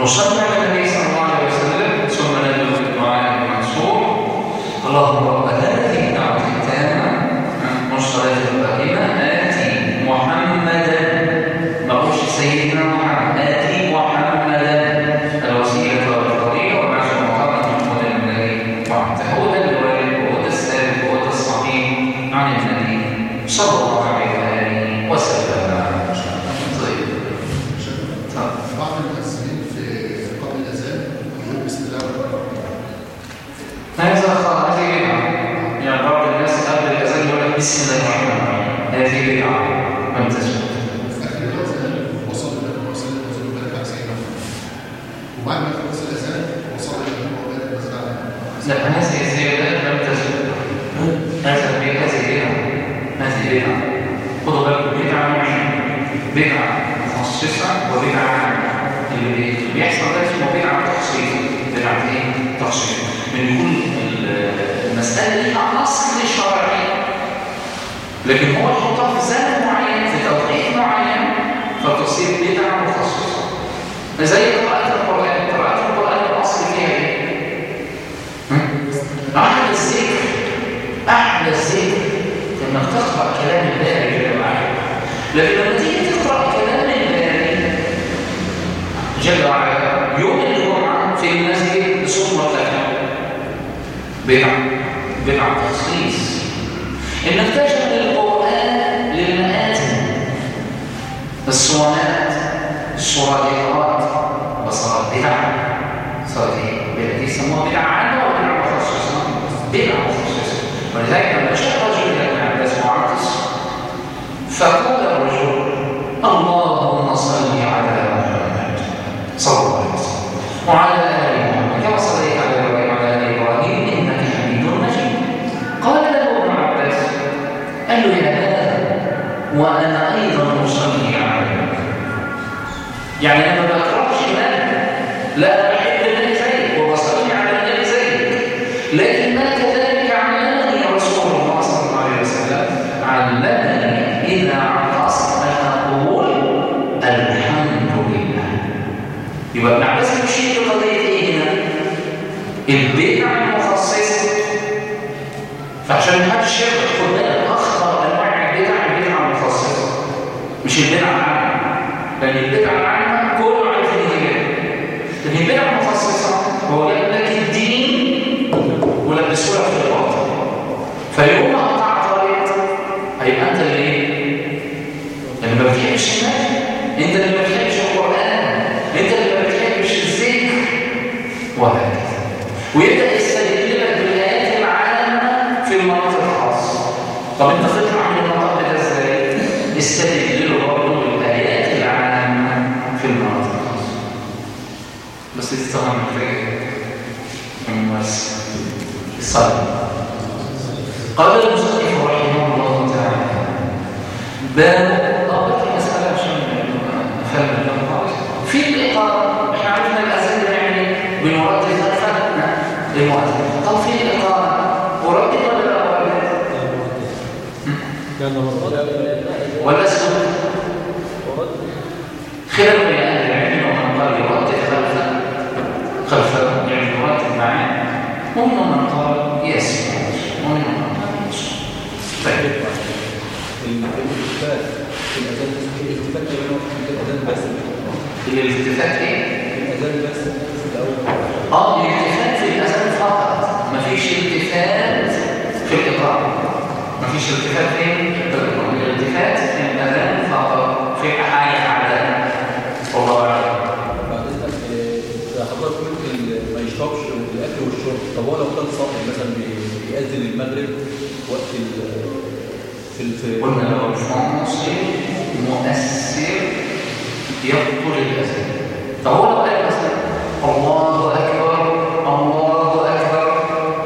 نصلي على النبي صلى الله عليه وسلم ثم ندعو في الدعاء المنصور اللهم رب هذه الدعوة التامة والصلاة القائمة آتي محمدا ما قلش سيدنا محمد آتي محمدا الوسيلة والفضيلة ومع المقام محمود النبي وعده هو ده الوارد وهو ده الثابت وهو ده الصحيح عن النبي صلى الله عليه وآله وسلم طيب طب بعض المؤثرين في قبل الاذان يقول بسم الله الرحمن الرحيم هذا هذه بدعة يعني بعض الناس قبل الأذان يقول لك بسم الله الرحمن الرحيم هذه بدعة لم تثبت في اخر الاذان وصل الى وصل الى وصل الى سيدنا وبعد ما خلص الاذان وصل الى الموضوع ده نزل على لا هذه الزيادة لم تثبت هذا هذه بدعة هذه بدعة خدوا بالكم بدعة نوعين بدعة مخصصة وبدعة عامة اللي بيحصل ده اسمه بدعة تخصيص بدعة ايه؟ تخصيص من يكون المسألة ليها أصل شرعي لكن هو يحطها في زمن معين في توقيت معين فتصير بدعة مخصصة زي قراءة القرآن قراءة القرآن الأصل فيها ايه؟ أحلى الذكر أحلى الذكر لما تقرأ كلام الباري جل وعلا لكن لما تيجي تقرأ كلام الباري جل وعلا يوم الجمعة في المسجد بصوت مرتفع بدعة بدعة تخصيص إنك تجعل القرآن للمآتم الصوانات الصرادقات وصارت بدعة صارت ايه؟ دي يسموها بدعة عامة ولا بدعة مخصصة؟ بدعة مخصصة ولذلك لما جاء رجل إلى ابن عباس معاكس فقال الرجل اللهم صل على محمد صلى الله عليه وسلم وعلى آل محمد كما صليت على إبراهيم وعلى آل إبراهيم إنك حميد مجيد قال له ابن عباس قال له يا هذا وأنا أيضا أصلي على يعني أنا ما بقرأش النبي لا أنا بحب النبي زيك وبصلي على النبي زيك لكن ما كذلك علمني رسول الله صلى الله عليه وسلم علمني إذا عطست أن أقول الحمد لله يبقى ابن عباس يشير لقضية إيه هنا؟ البدع المخصصة فعشان ما حدش ياخد خد بالك أخطر أنواع البدع البدع المخصصة مش البدع العامة لأن البدع العامة كله عارف إن هي بدعة لكن البدع المخصصة هو جاب لك الدين ولبسه لك في الباطل فيوم ما قطع طريق هيبقى أنت اللي إيه؟ اللي ما بتحبش النبي أنت اللي ما بتحبش القرآن أنت اللي ما بتحبش الذكر وهكذا ويبدأ يستدل لك بالآيات العامة في المناطق الخاصة طب أنت تطلع من المناطق ده إزاي؟ استدل له برضه بالآيات العامة في المناطق الخاصة بس دي طبعا محتاجة ممارسة الصلاة قال المصنف رحمه الله تعالى باب ضبط المسألة عشان نفهم الأمر في الإقامة احنا عرفنا الأذان ده يعني بنردد الفهم للمؤذن طب في الإقامة أردد ولا لا أردد؟ كان مرة ولا اسكت؟ خلاف بين أهل العلم ومن قال يردد خلفه خلفه يعني يردد معاه ومنهم من قال يسمع ومنهم من قال يسمع طيب الالتفات في الاذان الالتفات كمان في الاذان بس الالتفات ايه؟ الاذان بس في الاول اه الالتفات في الاذان فقط مفيش التفات في الاقامه مفيش التفات فين؟ في الاقامه الالتفات في الاذان فقط في حاجه عدد والله اعلم بعد اذنك آه، حضرتك قلت ال- ما يشربش الاكل والشرب طب هو لو كان صاحي مثلا بي- بيأذن المغرب وقت ال في ال- في قلنا لو المؤثر مؤثر يبطل الاذان طب هو لو قال مثلا الله اكبر الله اكبر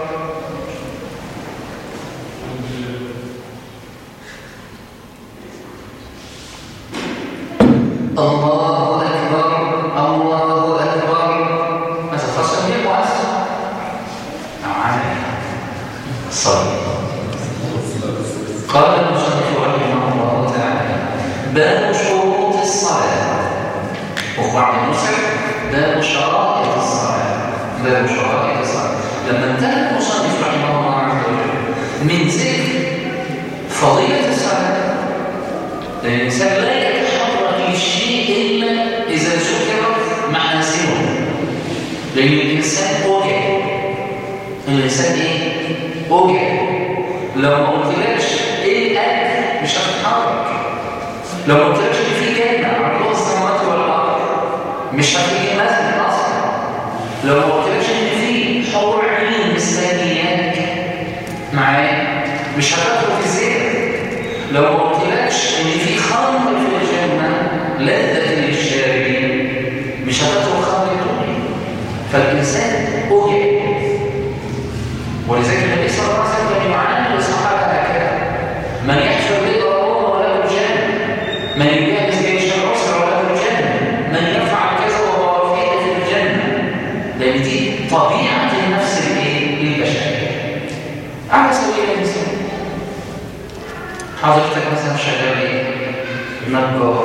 الله اكبر الله اكبر ماذا خاصه به مؤثر نعم صلي قال المصنف رحمه الله تعالى باب شروط الصلاة وفي بعض النسخ باب شرائط الصلاة باب شرائط الصلاة لما انتهى المصنف رحمه الله عز وجل من ذكر فضيلة الصلاة الإنسان لا يتحرك للشيء إلا إذا ذكرت محاسنه لأن الإنسان أوجع الإنسان إيه؟ أوجع لو ما قلتلكش إيه الأكل مش هتتحرك لو ما قلتلكش إن في جنة عرضها السماوات والأرض مش هتيجي مثلا أصلا لو ما قلتلكش إن في حور عين مستنياك معايا مش هتدخل في الزيت لو ما قلتلكش إن في خمر في الجنة لذة للشاربين مش هتدخل خمر الدنيا فالإنسان أوجع ولذلك النبي صلى الله عليه وسلم يعلم الصحابة هكذا من يحفر رضا الله وله الجنة من يجهز جيش العسر وله الجنة من يفعل كذا وهو في الجنة لأن دي طبيعة النفس الايه؟ للبشرية على سبيل المثال حضرتك مثلا شغال ايه؟ نجار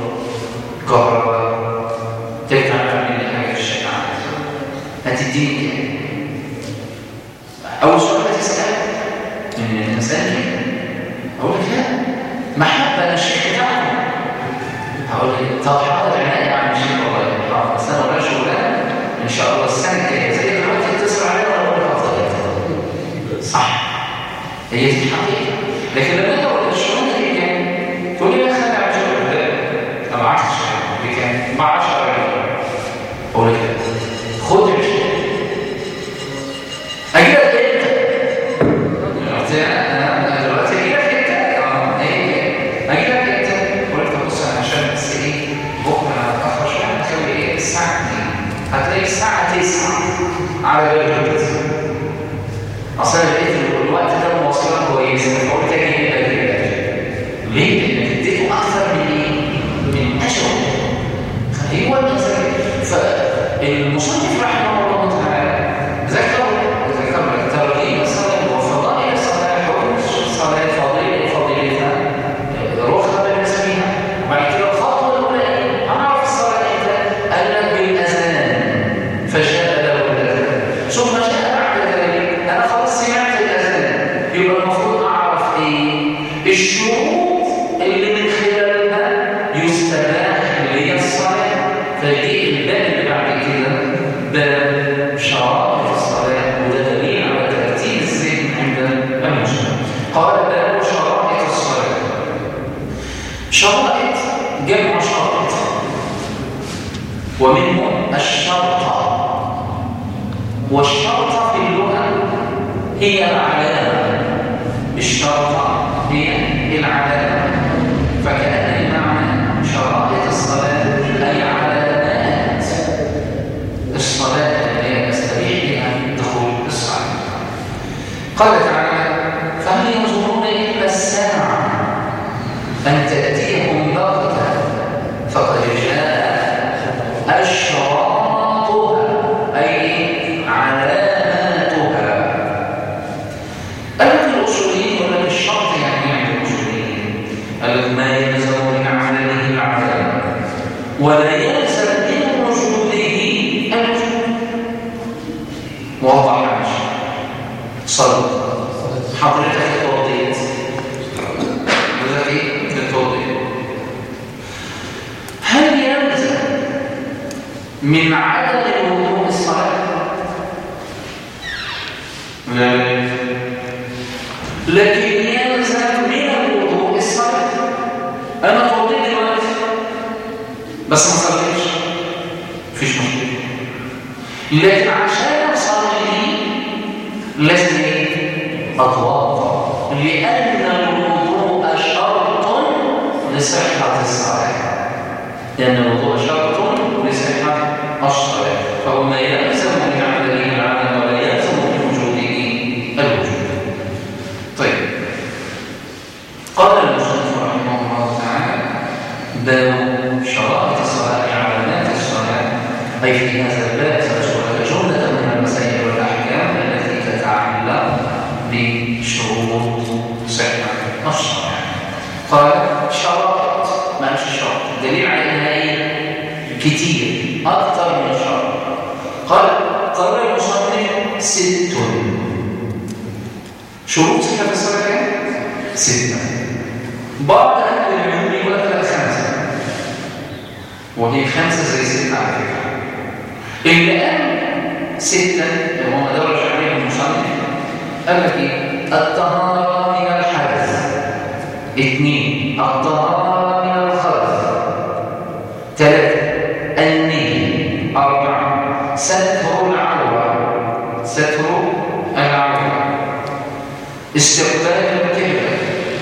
كهرباء تفتح تعمل لي حاجة في الشارع هتديني كام؟ أول سؤال هتسأل من المساجد أقول لك لا محبة أنا الشيخ بتاعكم هقول لك طب حاضر عناية يا عم الشيخ والله حاضر بس أنا ورايا شغلانة إن شاء الله السنة الجاية زي دلوقتي تتصل عليا وأنا أقول لك أفضل صح هي دي الحقيقة لكن لما أنا أقول لك الشغلانة دي كام؟ تقول لي لا خلي على شغل لا طب عكس الشغلانة دي كام؟ ب 10 أقول لك لا خد 20 أجيبك امتى؟ انا دلوقتي اجيبك امتى؟ اه ايه اجيبك امتى؟ قلت بص انا عشان بس ايه بكره هتاخر شويه هتخلي ايه الساعه 2 هتلاقي الساعه 9 على بالك اصل انا لقيت الوقت ده مواصلات كويسه فقلت اجي هنا اجي ليه؟ لانك اديته اكثر من ايه؟ من اشهر هو المثال فالمصنف رحمه الله تعالى ذكر ذكر ترغيب الصلاه وفضائل الصلاه حكم الصلاه فضيله فضيلتها رخصه بالنسبه لها وبعد كده الخطوه الاولى ايه؟ هنعرف الصلاه امتى؟ قال لك بالاذان فجاء له الاذان ثم جاء بعد ذلك انا خلاص سمعت الاذان يبقى المفروض اعرف ايه؟ الشروط اللي من خلالها يستباح لي الصلاه فدي الباب اللي بعد كده باب شرائط الصلاة وده دليل على ترتيب الذهن عند المسلم قال باب شرائط الصلاة شرائط جمع شرط ومنه الشرطة والشرطة في اللغة هي العلامة الشرطة هي العلامة فكأن المعنى شرائط الصلاة أي علامات الصلاة التي نستبيح بها دخول الصلاة قال تعالى فهل ينظرون إلا الساعة أن تأتيهم بغتة فقد جاء أشراطها أي علاماتها قال الأصوليين يقول لك الشرط يعني يعني الأصوليين قال ما يلزم من عمله العلامة ولا يلزم من وجوده الوجود وضع عاش صلوا حضرتك اتوضيت حضرتك ايه اتوضيت هل يلزم من عدم الوضوء الصلاة؟ لا يلزم لكن يلزم من الوضوء الصلاة أنا اتوضيت دلوقتي بس ما صليتش مفيش مشكلة لكن عشان اصلي لازم ايه؟ اتوضا لان الوضوء شرط لصحة الصلاة لأن الوضوء شرط لصحة الصلاة فهو ما يلزم من عمله العالم ولا يلزم من وجوده الوجود طيب قال المصنف رحمه الله تعالى باب شرائط الصلاة علامات الصلاة أي في هذا الباب سنشرح جملة من المسائل والأحكام التي تتعلق بشروط صحة الصلاة قال شرائط ما مش شرط دليل على انها ايه كتير اكتر من ست شروط صحة الصلاة كام؟ ستة بعض أهل العلم يقول لك لا خمسة وهي خمسة زي ستة على فكرة اللي قال ستة اللي هم دولة شعبية المصنف قال لك ايه؟ الطهارة من الحدث اثنين الطهارة من الخبث ثلاثة النية أربعة ستر العورة ستر العورة استقبال القبلة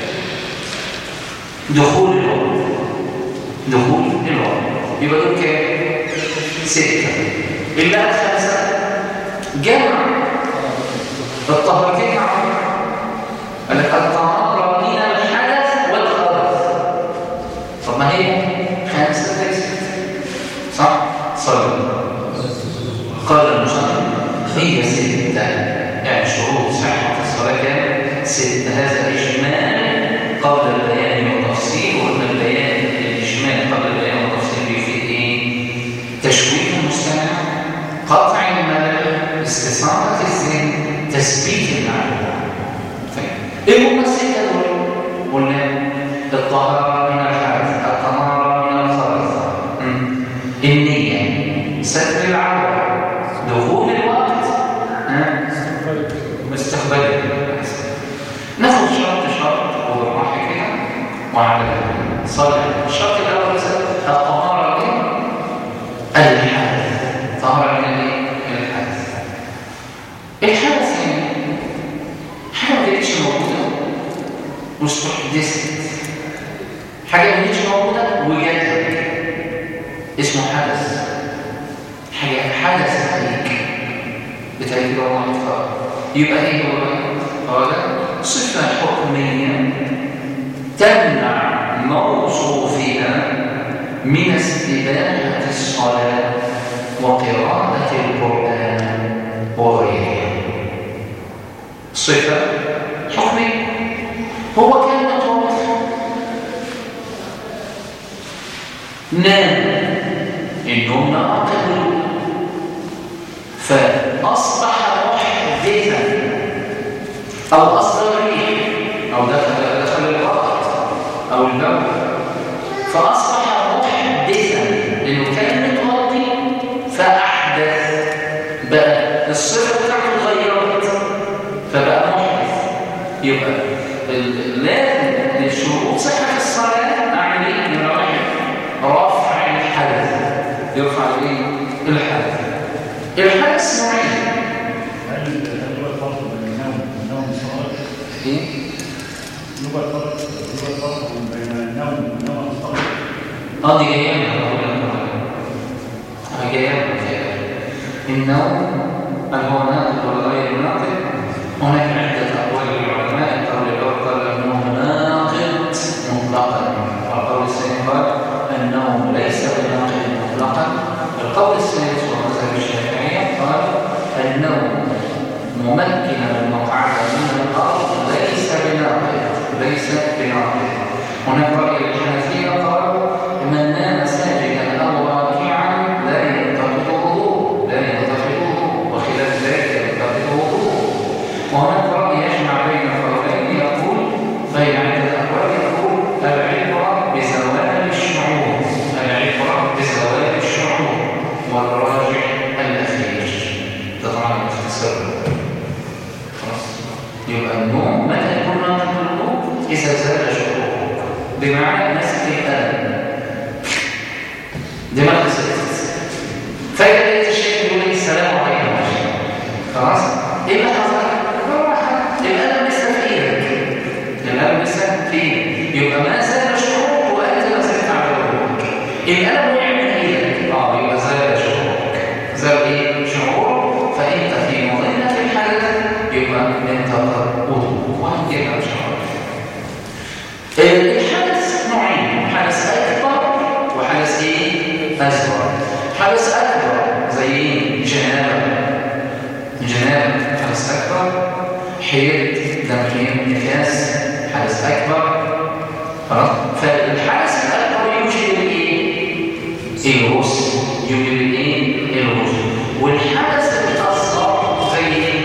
دخول الوقت دخول الوقت يبقى دول كام؟ ستة إلا خمسة جمع الطهارتين مع بعض قال لك الطهارة من الحدث والخبث طب ما هي خمسة ليست صح؟ صلي قال المصنف هي ستة يعني شروط صحة الصلاة كام؟ ستة هذا إجمال قبل البيان والتفصيل وأن البيان الإجمال قبل البيان والتفصيل بيفيد إيه؟ تشويق المستمع قطع الملل استثارة الذهن تثبيت المعلومة طيب ايه هم الستة دول؟ قلنا الطهارة من الحدث الطهارة من الخبث مم. النية ستر العورة دخول الوقت ها؟ مستقبل ناخد شرط شرط وبالراحة كده وعلى صلي الشرط الأول الطهارة من الحدث طهارة من الايه؟ من الحدث الحدث يعني حاجة ما كانتش موجودة مستحدثة حاجة ما كانتش موجودة وجدت اسمه حدث حاجة حدثت عليك بتعيد الله تعالى يبقى ايه هو هذا صفة حكمية تمنع موصوفها من استباحة الصلاة وقراءة القرآن وغيرها صفة حكمية هو كان متوفى نام النوم ناقض فأصبح محدثا أو أصدر ريح أو دخل دخل الوقت أو البول فأصبح محدثا لأنه كان متوضي فأحدث بقى الصفة بتاعته اتغيرت فبقى محدث يبقى ال- لازم لشروط صحة الصلاة أعمل إيه؟ نمرة واحد رفع الحدث يرفع الإيه؟ الحدث الحدث نوعين هل هل هو الفرق بين النوم والنوم الصلاة؟ إيه؟ هو الفرق هو الفرق بين النوم والنوم الصلاة؟ اه دي جايه من اه جايه من النوم هل هو ناقض ولا غير ناقض هناك عده اقوال للعلماء القول الاول قال انه ناقض مطلقا والقول الثاني قال النوم ليس بناقض مطلقا القول الثالث ومذهب الشافعيه قال النوم ممكنا المقعد من الارض ليس بناقض ليس بناقض هناك راي الحنفيه قالوا من نام ساجدا او راكعا لا ينتقض وضوء لا ينتقض وضوء وخلاف ذلك ينتقض وضوء وهناك راي يجمع بين القولين يقول غير عند الاقوال يقول العبره بزوال الشعور العبره بزوال الشعور والراجح الاخير ده طبعا باختصار خلاص يبقى النوم متى يكون ناقض الوضوء اذا زال شعوره بمعنى نسك الالم دماغ الست فإذا لقيت الشيخ يقول لي السلام عليكم خلاص ايه اللي حصل؟ بالراحه الالم لسه في ايدك الالم لسه في ايدك يبقى ما زال شعورك وانت ما زلت على وضوءك الالم وقع من ايدك اه يبقى زال شعورك زال ايه؟ شعورك فانت في مظنه الحدث يبقى انتقض وضوءك وهنجيبها ان شاء الله الحدث نوعين حدث اكبر وحدث ايه اصغر حدث اكبر زي ايه جنابه جنابه حدث اكبر حيض دم حيض نفاس حدث اكبر خلاص فالحدث الاكبر يوجد الايه الغسل يوجد الايه الغسل والحدث الاصغر زي ايه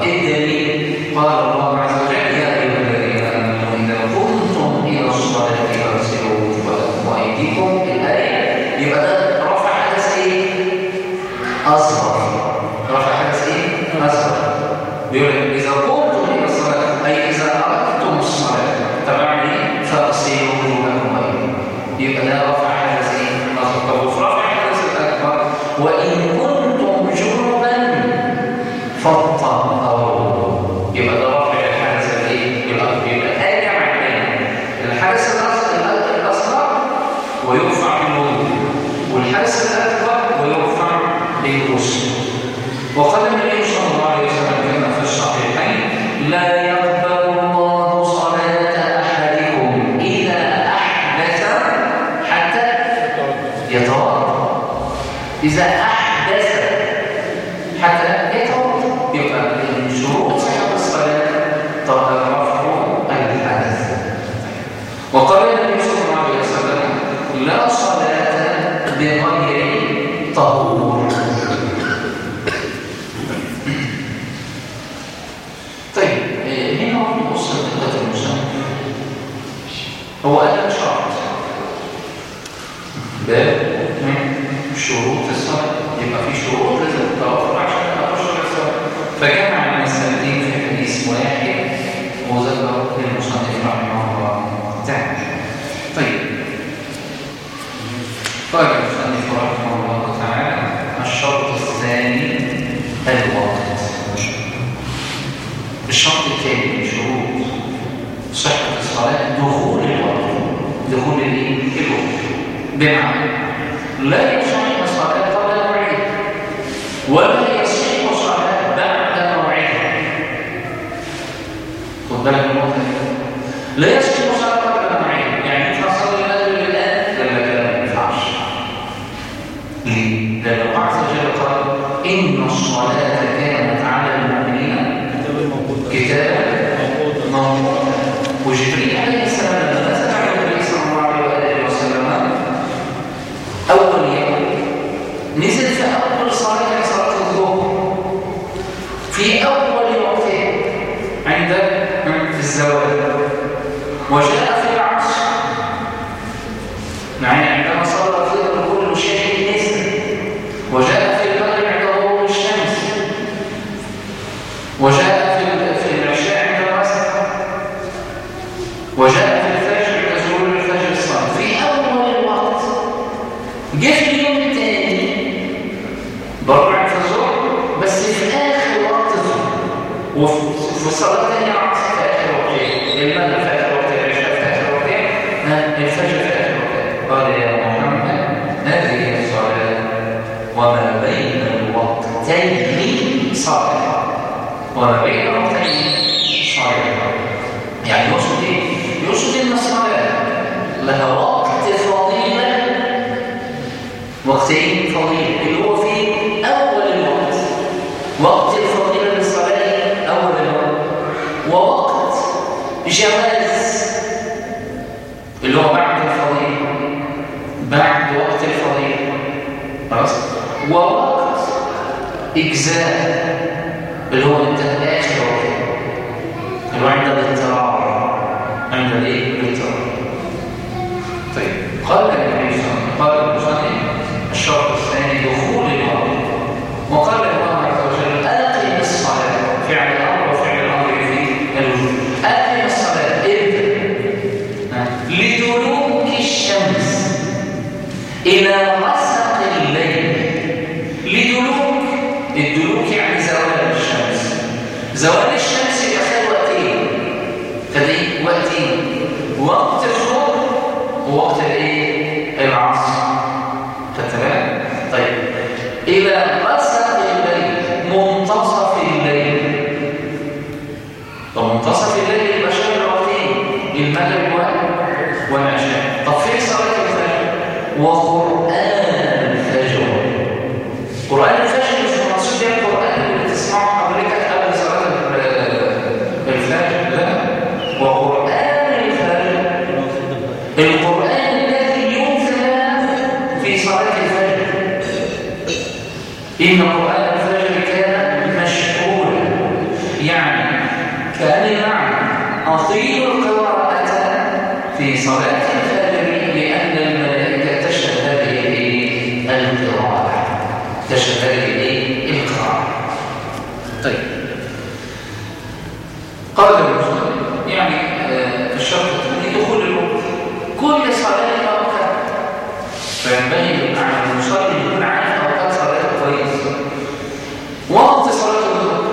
ايه الدليل؟ قال الله عز وجل يا ايها الذين امنوا اذا قمتم الى الصلاه فاغسلوا وجوهكم وايديكم الايه يبقى ده رفع حدث ايه؟ اصغر رفع حدث ايه؟ اصغر بيقول لك اذا قمتم الى الصلاه اي اذا اردتم الصلاه تبع ايه؟ فاغسلوا وجوهكم وايديكم يبقى ده رفع حدث ايه؟ اصغر طب وفي رفع الحدث الاكبر وان كنتم جنبا فاطهروا يبقى ده رفع الحدث الايه؟ الاكبر يبقى ارجع تاني الحدث الاصغر الاصغر ويرفع بالوضوء والحدث الاكبر ويرفع بالغسل وقال النبي صلى الله عليه وسلم كما في الصحيحين لا يقبل الله صلاة أحدكم إذا أحدث حتى يتوضأ إذا أحدث حتى يتوضأ يبقى من شروط صحة الصلاة طبعا رفع الحدث وقال النبي صلى الله عليه وسلم لا صلاة بغير طهور طيب آه، هنا برضه بص لدقة المسلم هو قال لك شرط باب من شروط الصلاة يبقى في شروط لازم تتوفر عشان تبقى تشرع الصلاة فجمع المسألتين في حديث واحد وذكر للمصنف رحمه الله تعالى طيب قال المصنف رحمه الله تعالى الشرط الثاني الوقت الشرط الثاني من شروط صحة الصلاة دخول الوقت دخول الايه؟ الوقت بمعنى لا يصح الصلاة قبل موعدها ولا يصح الصلاة بعد موعدها خد بالك من النقطة دي. لا يصح الصلاة قبل موعدها يعني انت تصلي المغرب الآن لا لا لا ما ينفعش ليه؟ لأن الله عز وجل قال إن الصلاة كانت على المؤمنين كتاب الموجود كتابا موجود موقوتا وجبريل عليه السلام لما نزل على النبي صلى الله عليه واله وسلم اول يوم نزل في اول صلاه يعني صلاه الظهر في اول وقتها عند في الزواج وجاء في العصر يعني عندما صلى الظهر كل شيء نزل وجاء في المغرب عند غروب الشمس وجاء في في العشاء عند الرسل وجاء في الفجر عند ظهور الفجر الصادق في اول الوقت جه في اليوم الثاني بربع في الظهر بس في اخر وقت الظهر وفي الصلاه الثانيه العصر في اخر وقتين المغرب في اخر وقتين العشاء في اخر وقتين ها، الفجر في اخر وقتين قال يا محمد هذه الصلاه وما بين الوقتين صلاه وما بين الوقتين صلاه يعني يقصد ايه؟ يقصد ان الصلاه لها وقت فضيله وقتين فضيله اللي هو في اول الوقت وقت الفضيله للصلاه اول الوقت ووقت جواز اللي هو بعد الفضيله بعد وقت الفضيله خلاص ووقت اجزاء اللي هو انتهى اخر وقت اللي هو عند الاضطرار عند الايه؟ الاضطرار طيب قال النبي صلى الله عليه وسلم قال المصنف الشرط الثاني دخول الوقت وقال الله عز وجل أقم الصلاة فعل الأمر وفعل الأمر في الوجود أقم الصلاة ابدأ لدلوك الشمس إلى غسق الليل لدلوك الدلوك يعني زوال الشمس زوال الشمس يبقى خد وقتين خد ايه؟ وقتين وقت الظهر ووقت الايه؟ العصر خدت بالك؟ طيب إلى غسق الليل منتصف الليل طب منتصف الليل يبقى شغل وقتين المغرب و- والعشاء طب فين صلاة الفجر؟ وقرآن الفجر قرآن الفجر مش المقصود بيه القرآن اللي بتسمعه حضرتك قبل صلاة ال- الفجر لا وقرآن الفجر القرآن الذي يتلى في صلاة الفجر إن قرآن الفجر كان مشهودا يعني كان المعنى أطيل القراءة في صلاة الفجر لأن الملائكة تشهد هذه الإيه؟ القراءة تشهد هذه الإيه؟ القراءة طيب قال المسلم يعني آه، في الشرط الثاني دخول الوقت كل صلاة لها وقت فينبغي على المصلي أن يكون عارف أوقات صلاته كويس وقت صلاة الظهر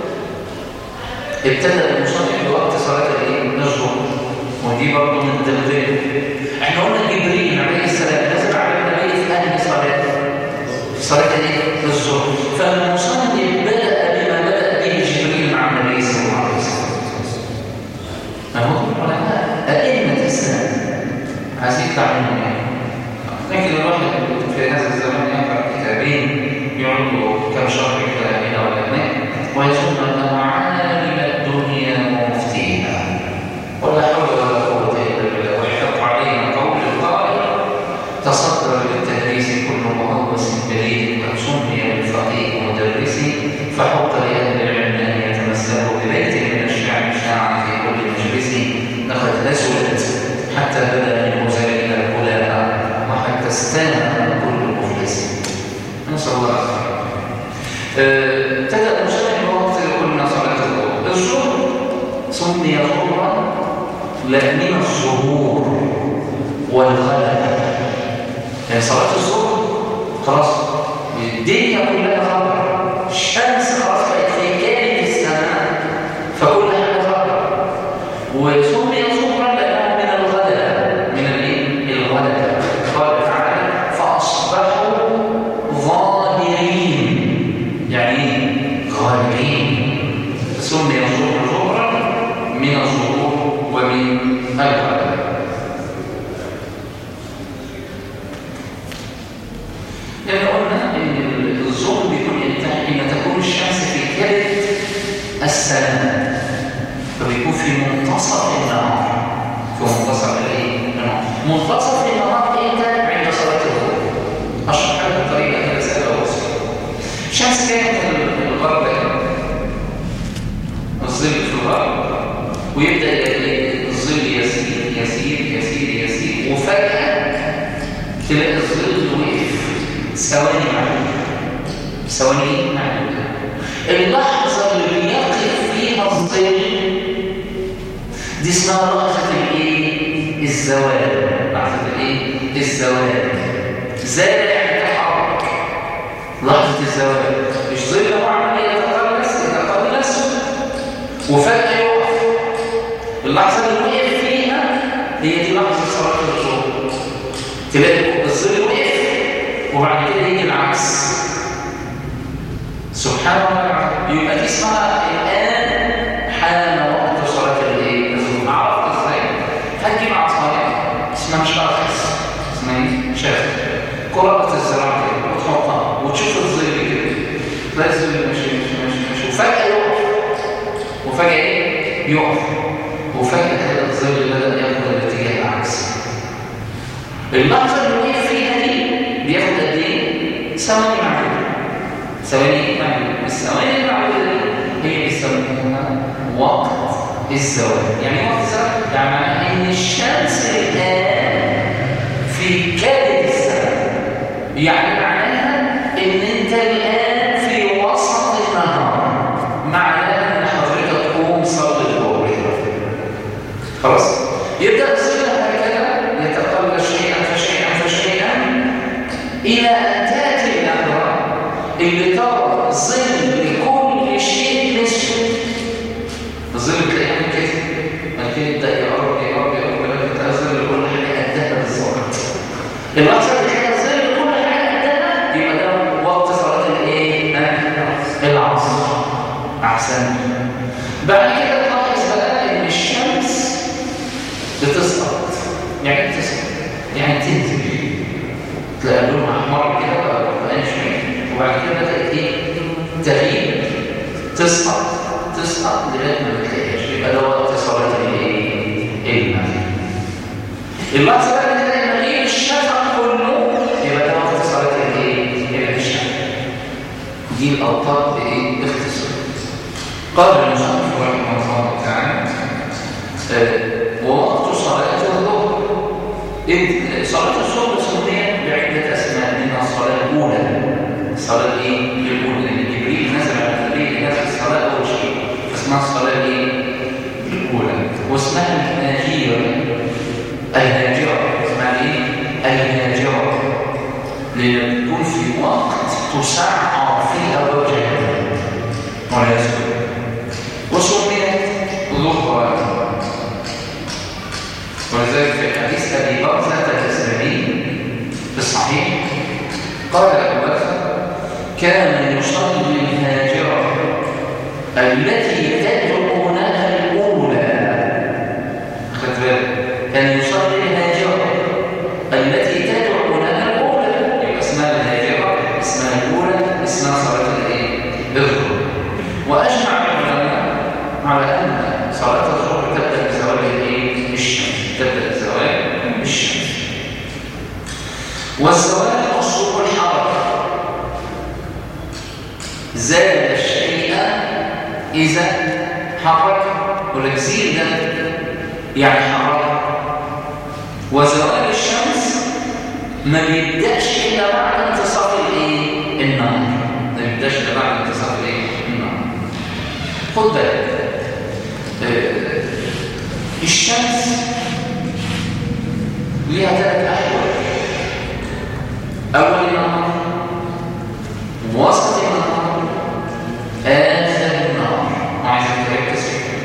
ابتدأ المصلي بوقت صلاة الايه؟ الظهر ودي برضه من التنبيه احنا قلنا جبريل عليه السلام نزل على النبي في انهي صلاة؟ في صلاة الايه؟ الظهر فالمصلي بدأ بما بدأ به جبريل مع النبي صلى الله عليه وسلم فهو العلماء أئمة الإسلام عايزين يتعلموا يعني لكن الواحد في هذا الزمن يقرأ كتابين يقعد له كم شهر كده هنا ولا هناك ويظن أنه عالم الدنيا ومفتيها ولا حول ولا قوة إلا بالله ويحق علينا قول القائل تصدر للتدريس كل مهوس بليد قد سمي بالفقيه مدرس فحق لأهل العلم أن يتمثلوا ببيت من الشعر شاعا في كل مجلس لقد أسودت حتى بدا منه زائد الكلاء وحتى استان كل مفلس نسأل الله العافية آه، ابتدأ المشاهد بوقت قلنا صلاة الظهر الظهر سمي ظهرا لا من الظهور والغلبة يعني صلاة الظهر خلاص الدنيا كلها ظهر الشمس خلاص بقت في كامل السماء فكل حاجة ظهر وسمي ظهرا لأنه من الغلبة من الايه؟ الغلبة قال تعالى فأصبحوا ظاهرين يعني ايه؟ غالبين سمي الظهر ظهرا من الظهور ومن الغلبة لأن قلنا إن الظهر بيكون ينتهي حين تكون الشمس في كبد السماء فبيكون في منتصف النهار في منتصف الايه؟ النهار منتصف النهار امتى؟ عند صلاة الظهر أشرح لك بطريقة كده سهلة وبسيطة الشمس كانت الغرب هنا الظل في الغرب ويبدأ يلاقي الظل يسير يسير يسير يسير وفجأة تلاقي الظل وقف ثواني معدودة ثواني معدودة اللحظة اللي بيقف فيها الظل دي اسمها لحظة الايه؟ الزوال لحظة الايه؟ الزوال زال يعني تحرك لحظة الزوال مش ظل هو عمال يتقلص يتقلص وفجأة يقف اللحظة اللي وقف فيها هي دي لحظة صلاة الظهر تلاقي الظل وقف وبعد كده يجي العكس سبحان الله يبقى دي اسمها الآن حان وقت صلاة الايه؟ الظهر عرفت ازاي؟ هتجيب عصاية اسمها مش أرخص اسمها ايه؟ شاف قرابة الزراعة كده وتحطها وتشوف الظل كده تلاقي الظل ماشي ماشي ماشي ماشي وفجأة يقف وفجأة ايه؟ يقف وفجأة كده الظل بدأ ياخد الاتجاه العكسي اللحظة اللي وقف فيها دي بياخد قد ايه؟ ثواني معدودة ثواني معدودة الثواني المعدودة دي هي بيسموها وقت الزوال يعني وقت الزوال يعني معناه ان الشمس الان في كبد السماء يعني معناها ان انت الان في وسط النهار معناها ان حضرتك تقوم صلي الظهر خلاص يبدا الظل هكذا يتقلب شيئا فشيئا فشيئا الى ان تاتي اللحظه اللي ترى ظل لكل شيء اسود الظل تلاقيه عامل كده بعد كده يبدا يقرب يقرب يقرب لغايه تلاقي ظل لكل حاجه قدها بالظبط اللحظه اللي تلاقي ظل لكل حاجه قدها يبقى ده وقت صلاه الايه؟ العصر احسن بعد كده تلاحظ بقى ان الشمس بتسقط يعني ايه بتسقط يعني تنزل تلاقي لونها احمر كده بقى بقى شويه وبعد كده بدات ايه تغيب تسقط تسقط لغايه ما بتلاقيهاش يبقى ده وقت صلاه الايه المغرب اللحظه بقى اللي تلاقي مغيب الشفق كله يبقى ده وقت صلاه الايه العشاء دي الاوقات بايه باختصار قدر المسلم آه، ووقت صلاة الظهر إذ صلاة الظهر سميت بعدة أسماء منها الصلاة الأولى الصلاة الإيه؟ الأولى لأن جبريل نزل على النبي نزل الصلاة أول شيء فاسمها الصلاة الإيه؟ الأولى واسمها الهاجرة الهاجرة اسمها إيه؟ الهاجرة لأن تكون في وقت تسعر فيها وجهها والعياذ بالله وسميت ظهرا ولذلك في حديث ابي برزه الاسلامي في الصحيح قال ابو بكر كان يصلي الهاجره التي تدعونها الاولى خد بالك كان يصلي الهاجره التي تدعونها الاولى يبقى اسمها الهاجره اسمها الاولى اسمها صلاه الايه الظهر واجمع العلماء على ان صلاه الظهر تبدا بزوال الايه الشمس تبدا بزوال الشمس والزوال اصله الحركه زاد الشيء اذا حرك ولك زيد يعني حرك وزوال الشمس ما بيبداش الا بعد انتصاف الايه النهار ما بيبداش الا بعد انتصاف الايه النهار خد بالك آه، الشمس ليها ثلاث احوال اول النهار وسط النهار اخر النهار عايزك تركز فيه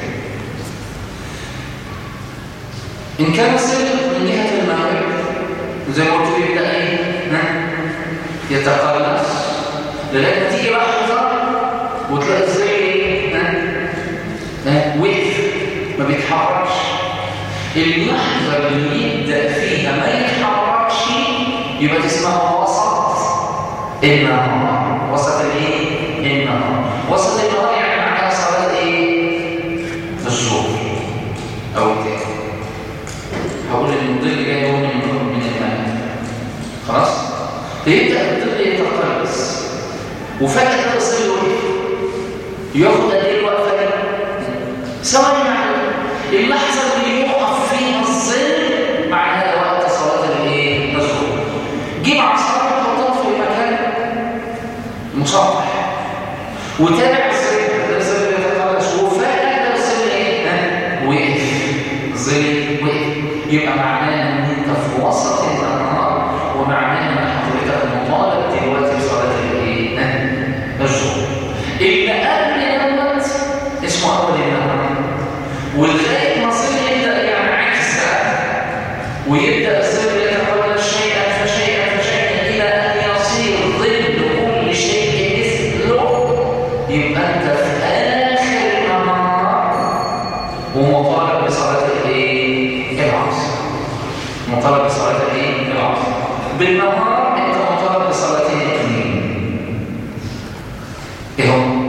ان كان السر من جهه المغرب زي ما قلت لك يبدا ايه ها؟ يتقلص لغايه ما تيجي لحظه وتلاقي الزي ايه ها؟ ها؟ وقف ما بيتحركش اللحظه اللي يبدا فيها ما يتحركش يبقى دي اسمها وسط النهار وسط الايه النهار وسط النهار يعني معناها صلاه ايه الظهر او التاني هقول ان الظل جاي هو من من الماء خلاص فيبدا الظل يتقلص وفجاه كده الظل وقف ياخد قد ايه الوقفه دي ثواني معلومه اللحظه اللي يقف فيها الظل معناها وقت صلاه الايه الظهر جيب عصاك وحطها في مكان مسطح وتابع الظل ده الظل يتقلص وفجاه ده الظل ايه ها؟ وقف الظل وقف يبقى معناه ان انت في وسط النهار ومعناه ان حضرتك مطالب دلوقتي بصلاه الايه ها؟ الظهر اللي قبل دوت اسمه اول النهار ولغايه ما الظل يبدا ينعكس ويبدا الظل يتقلص شيئا فشيئا فشيئا الى ان يصير ظل كل شيء مثله يبقى انت في اخر النهار ومطالب بصلاه الايه العصر مطالب بصلاه الايه العصر بالنهار انت مطالب بصلاتين اثنين ايه هم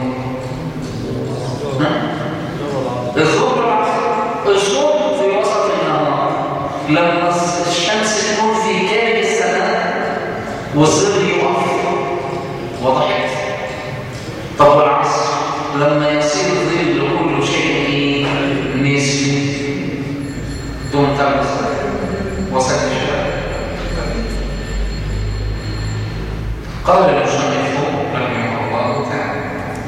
ها؟ الظهر والعصر الظهر في وسط النهار لما الشمس تكون في كامل السماء والظل يقف وضحت طب والعصر لما يصير ظل كل شيء نسبي دون تلبس وسط الشباب قال المصنف رحمه الله تعالى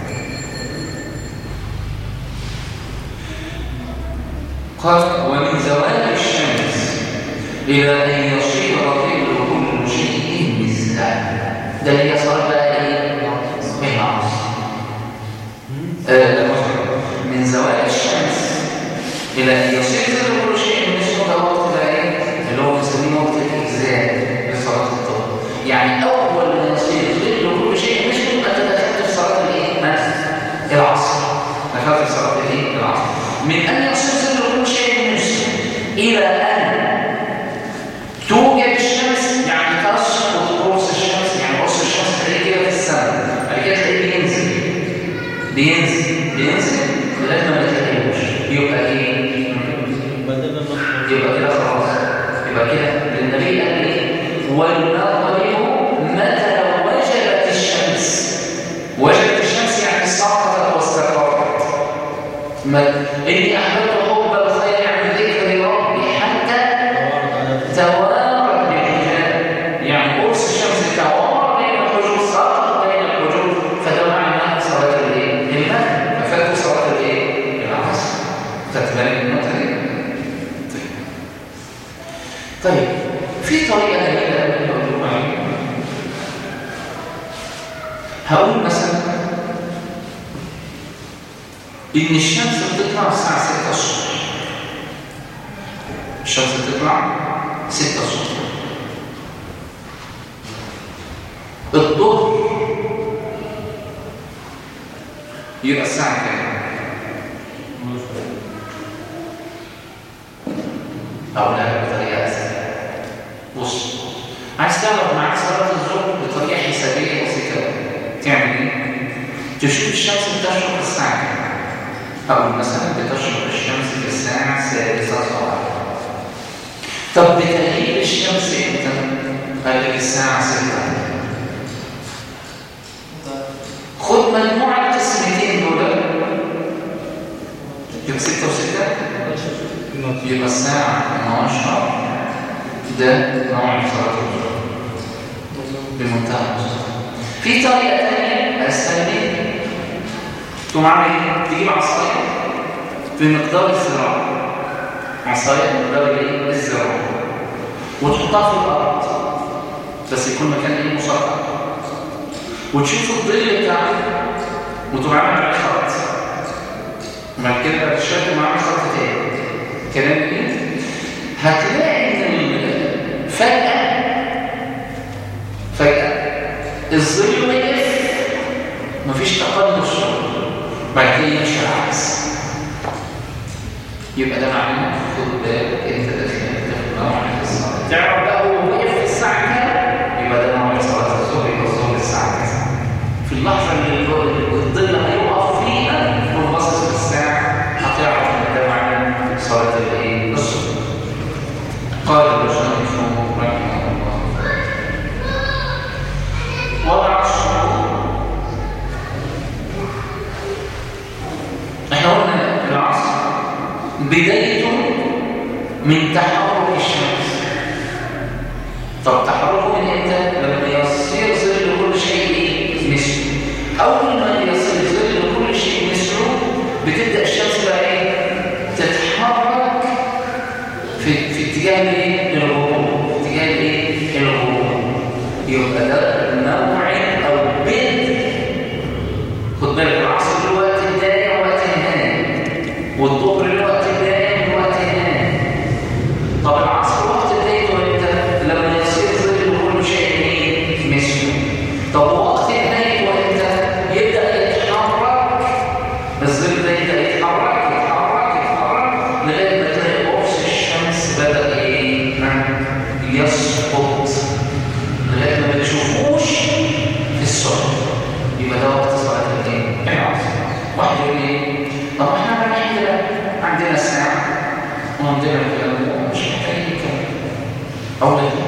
قال ومن زوال الشمس إلى أن يصير ظل كل شيء مثله ده اللي هي صار بقى إيه؟ العصر آه، من زوال الشمس إلى أن يصير ظل كل شيء مثله ده وقت بقى إيه؟ اللي هو بنسميه وقت الإجزاء لصلاة الظهر يعني أول ما يصير ظل كل شيء مثله يبقى أنت دخلت في صلاة الإيه؟ مثلا العصر دخلت في صلاة الإيه؟ العصر من أن يصير ظل كل شيء مثله إلى أن توجد الشمس يعني تسقط قرص الشمس يعني قرص الشمس تلاقيه كده في السماء بعد كده تلاقيه بينزل بينزل بينزل لغايه ما تلاقيهوش يبقى ايه؟ بدل النصر يبقى كده خلاص يبقى كده النبي قال ايه؟ والمغرب متى وجبت الشمس وجبت الشمس يعني سقطت واستقرت ما اني احببت حب الخير الصلاة يعني ذكر ربي حتى توارد بالحجاب يعني قرص الشمس توارد بين الحجوب سقط بين الحجوب فده معنى صلاة الايه؟ المغرب ففاتوا صلاة الايه؟ العصر خدت بالك من النقطة دي؟ طيب طيب في طريقة جميلة قوي اللي هقول لكم عليها هقول مثلا إن الشمس بتطلع الساعة 6 الصبح الشمس بتطلع 6 الصبح الظهر يبقى الساعة كام؟ أقولها بطريقة أسهل بص عايز تعرف معاك صلاة الظهر بطريقة حسابية بسيطة تعمل إيه؟ تشوف الشمس بتشرق الساعة كام؟ أقول مثلا بتشرق الشمس في الساعة السادسة صباحا طب بتغيب الشمس امتى؟ قال لك الساعة 6 خد مجموع القسمتين دول يبقى 6 و6 يبقى الساعة 12 ده نوع صلاة الظهر بمنتهى البساطة في طريقة تانية أسهل تقوم عامل ايه؟ تجيب عصاية بمقدار الذراع عصاية بمقدار ايه؟ الذراع وتحطها في الأرض بس يكون مكان ايه مسطح وتشوف الظل بتاعها وتقوم عامل عليه خط وبعد كده بعد الشكل معاه خط تاني كلام ايه؟ هتلاقي ان فجأة فجأة الظل وقف مفيش تقدم الشغل بعد كده يمشي العكس يبقى ده معناه خد بالك انت داخل في نوع من الصلاه تعرف بقى هو وقف في الساعه كام يبقى ده نوع من صلاه الظهر يبقى الظهر الساعه كذا في اللحظه اللي الظل هيقف فيها منبسط في الساعه هتعرف ان ده معناه صلاه الايه الظهر قال المصنف رحمه الله وضع الشروط احنا قلنا العصر بدايته من تحرك الشمس طب تحركه من امتى؟ لما يصير ظل كل شيء ايه؟ مثله اول ما يصير ظل كل شيء مثله بتبدا الشمس بقى ايه؟ تتحرك في في اتجاه الايه؟ الغروب في اتجاه الايه؟ الغروب يبقى ده موعد او بدء خد بالك العصر له وقت بدايه ووقت نهايه والظهر له وقت بدايه ووقت نهايه طب العصر وقت بدايته امتى؟ لما يصير ظل كل شيء ايه؟ مثله طب وقت نهايته امتى؟ يبدا يتحرك الظل ده يبدا يتحرك يتحرك يتحرك لغايه ما تلاقي قرص الشمس بدا ايه؟ يسقط لغايه ما بتشوفوش في الصبح يبقى ده وقت صلاه الايه؟ العصر واحد يقول لي طب احنا رايحين كده عندنا ساعه وعندنا الكلام ده مش محتاجين كده او لا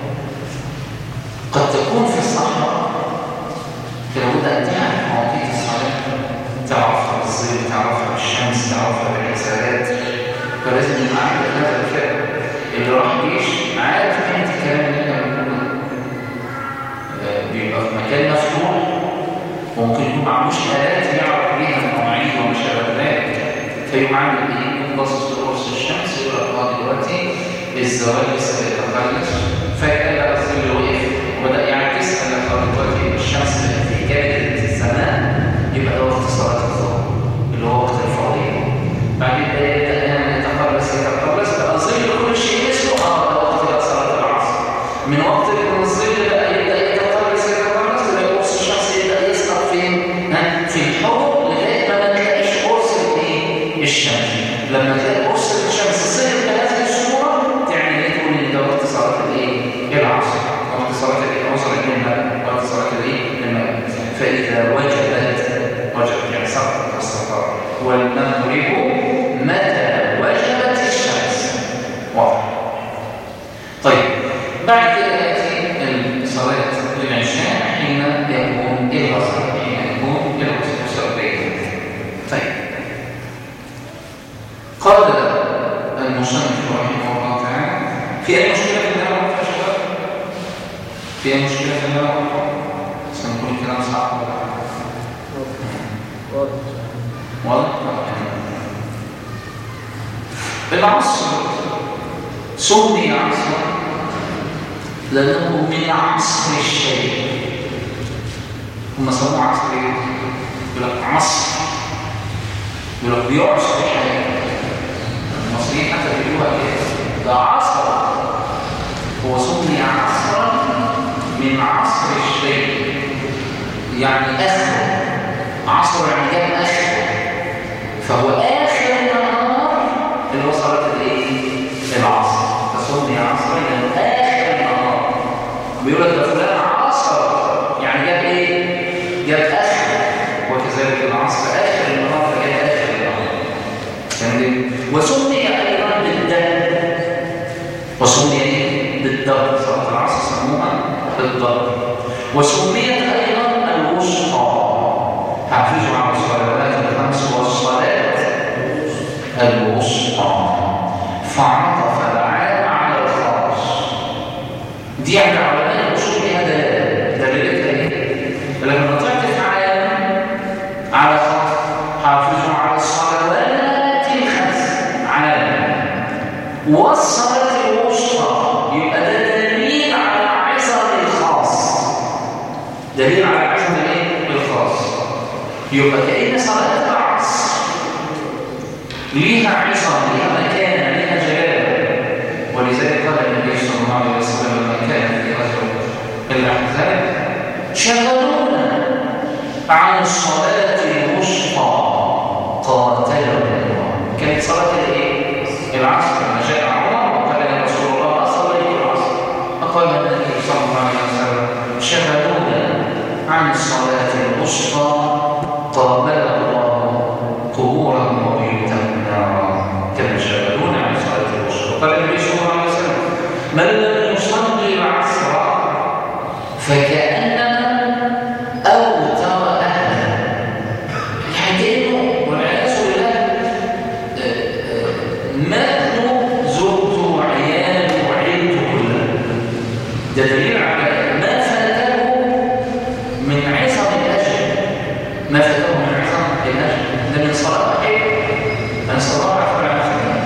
قد تكون في الصحراء لابد ان تعرف مواقيت الصلاه تعرفها بالظل تعرفها بالشمس تعرفها بالحسابات فلازم يبقى عندك هذا الفهم اللي راح جيش عارف انت الكلام اللي احنا بنقوله آه، بيبقى في مكان مفتوح وممكن يكون معهوش آلات يعرف بيها المواعيد وما شابه ذلك فيقوم عامل ايه؟ يقوم باصص لقرص الشمس يقول لك اه دلوقتي الزواج لسه بيتخلص فجأة لقى الظل وقف وبدأ يعكس قال لك اه دلوقتي الشمس في جانب الزمان يبقى ده وقت صلاة الظهر اللي هو وقت الفضيلة بعدين بقى يبدأ يتقلص يتقلص بقى ظل كل شيء مثله اه ده وقت بقى صلاة العصر من وقت من الظل بقى يبدأ يتقلص يتقلص تلاقي قرص الشمس يبدأ يسقط فين؟ ها؟ في الحوض لغاية ما ما تلاقيش قرص الايه؟ الشمس لما تلاقي قرص الشمس صغر بهذه الصورة تعمل ايه؟ تقول ان ده وقت صلاة الايه؟ العصر وقت صلاة الايه؟ وصل المغرب وقت صلاة الايه؟ المغرب فإذا وجبت وجبت يعني سقط الصفار والمغرب متى وجبت الشمس واضح طيب بعد كده يأتي صلاة العشاء حين يكون الغسل حين يكون الغسل سبعين طيب قال المصنف رحمه الله تعالى في أي مشكلة في الدعوة يا شباب؟ في أي مشكلة في الدعوة؟ سنقول كلام صعب واضح؟ العصر سمي عصرا لأنه من عصر الشيء هم سموه عصر ايه؟ يقول لك عصر يقول لك بيعصر الحياة المصريين حتى بيقولوها كده ده عصر هو سمي عصرا من عصر الشيء يعني اخر عصر يعني جاب اخر فهو اخر النهار اللي وصلت الايه العصر فسمي عصرا لانه اخر النهار بيقول لك ده فلان عصر يعني جاب ايه جاب اخر وكذلك العصر اخر النهار فجاب اخر النهار فهمت وسمي ايضا بالدم وسمي ايه بالضرب صلاه العصر سموها بالضرب وسميت ايضا الوسطى حافظوا على الصلوات الخمس والصلاه الوسطى فعطف العام على الخاص دي عند علماء الاصول ليها دلاله دلالتها ايه؟ لما تعطف عام على خاص حافظوا على الصلوات الخمس عام والصلاه الوسطى يبقى ده دليل على عظم الخاص دليل على عظم الايه؟ الخاص يبقى كأن صلاه العصر ليها عظم ليها مكانه ليها جلاله ولذلك قال النبي صلى الله عليه وسلم لما كان في غزوه الاحزاب شغلونا عن الصلاه الوسطى قاتلنا الله كانت صلاه الايه العصر لما جاء عمر وقال يا رسول الله اصلي العصر فقال النبي صلى الله عليه وسلم شغلونا عن الصلاه الوسطى قابل الله قبورهم وبيوتهم نارا كما شغلونا عن الصلاه الوسطى قال النبي صلى الله عليه وسلم من لم يصلي العصر فكانما اوتر اهله الحديث والعياذ بالله ماتوا زرت عيال وعيلت كلها ده دليل على ما فاته من عظم الاجر ما فاته من عظم الاجر ده من صلاه ايه من صلاه على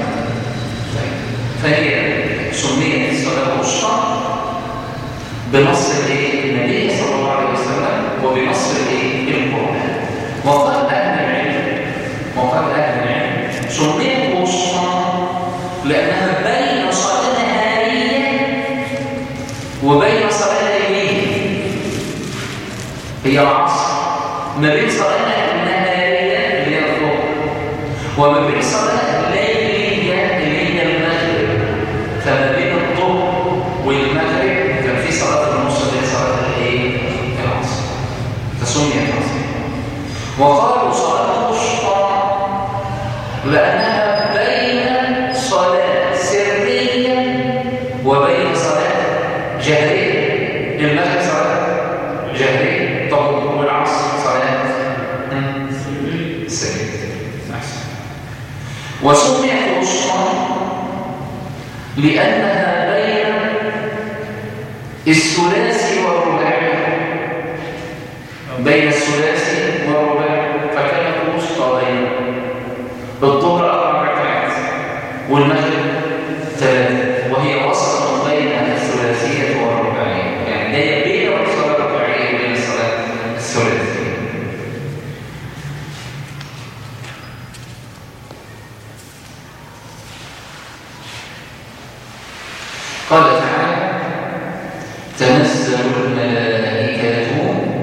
فهي سميت الصلاه الوسطى بنص الايه النبي صلى الله عليه وسلم وبنص الايه القران وقال اهل العلم وقال اهل العلم سميت وسطى لانها بين صلاه نهاريه وبين صلاه ليليه هي العصر ما بين صلاه النهاريه اللي هي الظهر وما بين صلاه الليليه اللي هي المغرب فما بين الظهر والمغرب كان في صلاه النص اللي هي صلاه الايه العصر فسميت عصر وقالوا صلاه الوسطى لانها بين صلاه سريه وبين صلاه جهريه المغرب صلاه جهريه طب والعصر صلاه مم. سريه احسن وسميت وسطى لانها بين الثلاثي والرباعي بين الثلاثي والرباعي فكانت وسطى بين الظهر اربع ركعات والمغرب ثلاثه وهي وسط بين الثلاثيه والرباعيه يعني هي بين الصلاه الرباعيه وبين الصلاه الثلاثيه قال تعالى تنزل الملائكة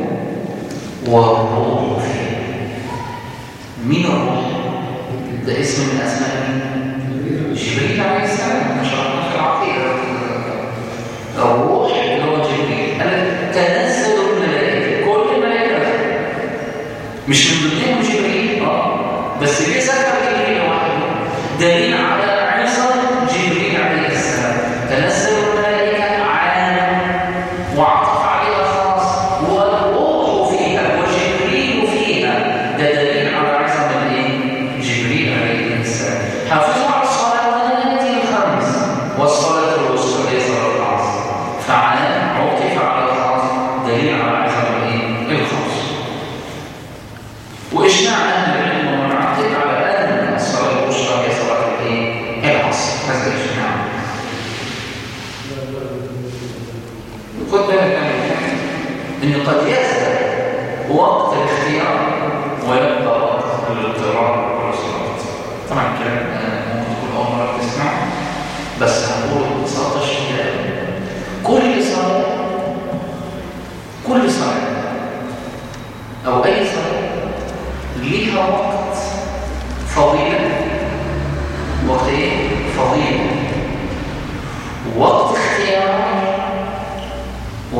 والروح فيها مين الروح؟ ده اسم من أسماء مين؟ جبريل عليه السلام ما شرحنا في العقيدة الروح اللي هو جبريل قال تنزل الملائكة كل الملائكة مش من ضمنهم جبريل اه بس ليه ذكر جبريل لوحده؟ دليل على عصر جبريل عليه السلام تنزل الملائكة عام وعطف عليها خاص والروح فيها وجبريل فيها ده دليل على عظم الايه؟ جبريل عليه السلام حافظوا على الصلوات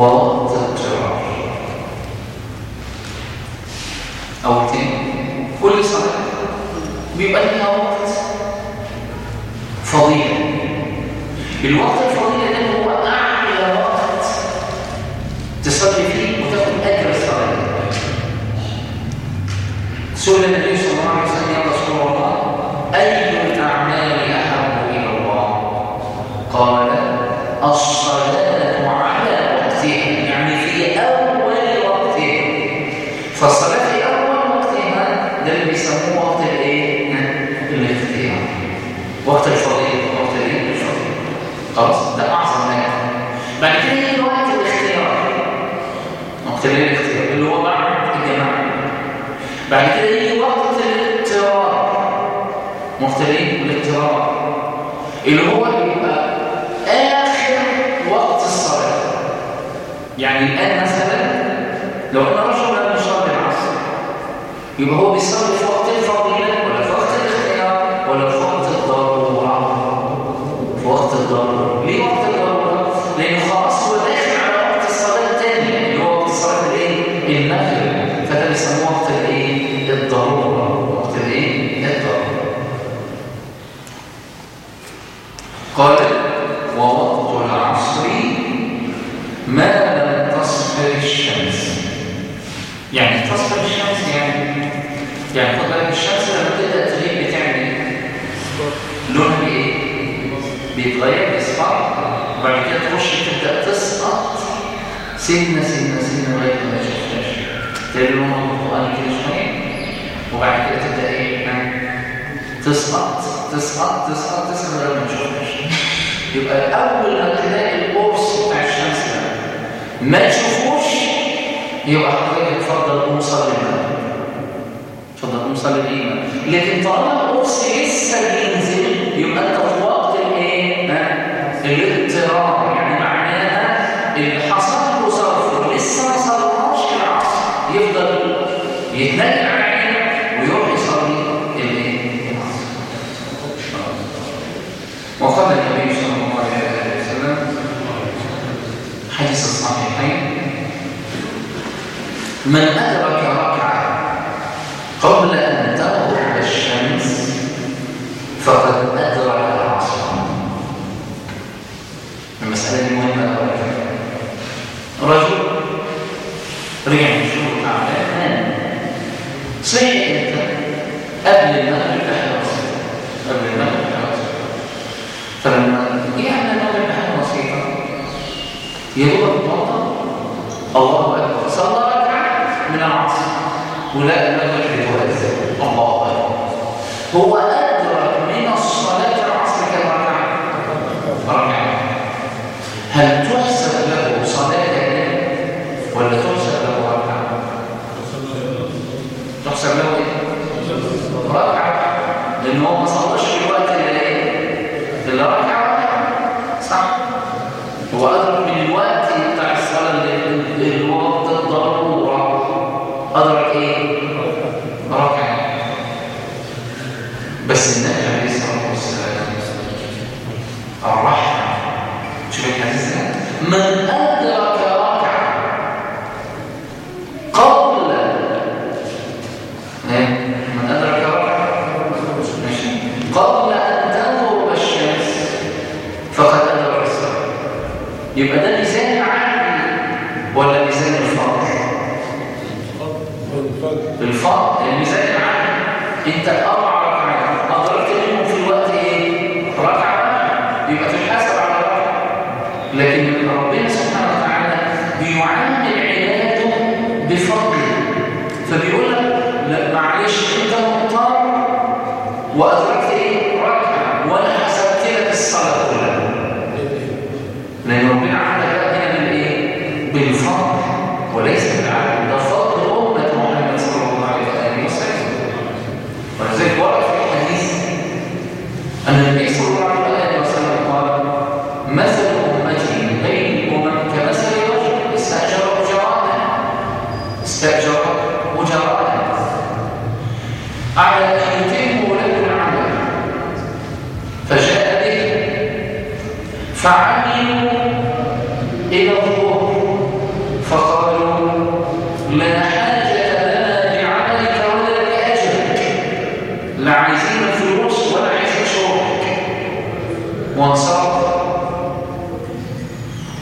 ووقت اضطرار أو تاني كل صلاة بيبقى لها وقت فضيلة الوقت الفضيلة ده هو أعلى وقت تصلي فيه وتاخد أجر الصلاة سئل النبي صلى الله عليه وسلم يا رسول الله أي الأعمال أحب إلى الله قال الصلاة على وقتها يعني في أول وقتها فالصلاة في أول وقتها ده اللي بيسموه وقت الإيه؟ الاختيار وقت الفضيلة وقت الإيه؟ الفضيلة خلاص ده أعظم ما يكون بعد كده يجي وقت الاختيار وقت الإيه؟ الاختيار اللي هو بعد الجماعة بعد كده يجي وقت الاضطرار وقت الإيه؟ الاضطرار اللي هو بيبقى آخر وقت الصلاة يعني الآن مثلا لو أن رجل لم يصلي العصر يبقى هو بيصلي في وقت الفضيلة ولا في وقت الاختيار ولا في وقت الضرورة في وقت الضرورة ليه وقت الضرورة؟ لأنه خلاص هو داخل على وقت الصلاة الثانية اللي هو وقت صلاة الايه؟ المغرب فده بيسموه وقت الايه؟ الضرورة وقت الايه؟ الضرورة قال ووقت العصر ما لم تصفر الشمس يعني تصفر الشمس يعني يعني خد بالك الشمس لما تبدا تغيب بتعمل ايه؟ لونها بايه؟ بيتغير بيصفر وبعد كده تخش تبدا تسقط سنه سنه سنه لغايه ما تشوفهاش تلاقي لونها برتقالي كده شويه وبعد كده تبدا ايه؟ ها؟ تسقط تسقط تسقط تسقط لغايه ما تشوفهاش يبقى اول ما تلاقي القرص بتاع الشمس ده ما تشوفوش يبقى حضرتك اتفضل قوم صلي المغرب اتفضل قوم صلي الايمان لكن طالما القرص لسه بينزل يبقى انت في وقت الايه؟ ها؟ الاضطرار يعني معناها اللي حصل له ظرف لسه ما صلاش العصر يفضل يتنقل عليه ويروح يصلي الايه؟ العصر وقال النبي صلى الله عليه وسلم حديث الصحيحين من أدرك ركعة قبل أن تغرب الشمس فقد أدرك العصر المسألة دي مهمة أوي رجل رجع من شغل تعبان نام صحي أنت قبل المغرب بحاجة بسيطة قبل المغرب بحاجة بسيطة فلما جه على المغرب بحاجة بسيطة يروح الوضع الله أكبر صلى ركعة من العصر ولا المغرب بتوازن الله أكبر هو أدرك من الصلاة العصر كم ركعة؟ ركعة هل تحسب له صلاة ولا تحسب له ركعة؟ تحسب له ايه؟ ركعة لأن هو ما صلاش في الوقت اللي ايه؟ اللي ركعة واحدة صح؟ هو أدرك من الوقت بتاع الصلاة اللي اللي هو وقت الضرورة أدرك ايه؟ ركعة بس النبي عليه الصلاة والسلام الرحمة شوف الحديث ده من أدرك ركعة قبل إيه؟ من أدرك ركعة ماشي قبل أن تغرب الشمس فقد أدرك الصلاة يبقى ده ميزان عقلي ولا ميزان الفرض؟ الفرض الميزان العقلي انت اربع ركعات ادركت منهم في الوقت ايه؟ ركعه واحدة. يبقى تتحاسب على ركعه لكن ربنا سبحانه وتعالى بيعامل عباده بفضل فبيقول لك لا معلش انت مضطر وادركت ايه؟ ركعه وانا حسبت لك الصلاه كلها لان ربنا عمل بقى هنا بالايه؟ بالفضل وليس بالعدل ده فضل امه محمد صلى الله عليه وسلم ولذلك ورد في الحديث ان النبي صلى الله عليه وسلم قال مثل امتي بين الامم كمثل رجل استاجر اجراء استاجر اجراء على ان يتموا له العمل فجاء به فعملوا الى الظهر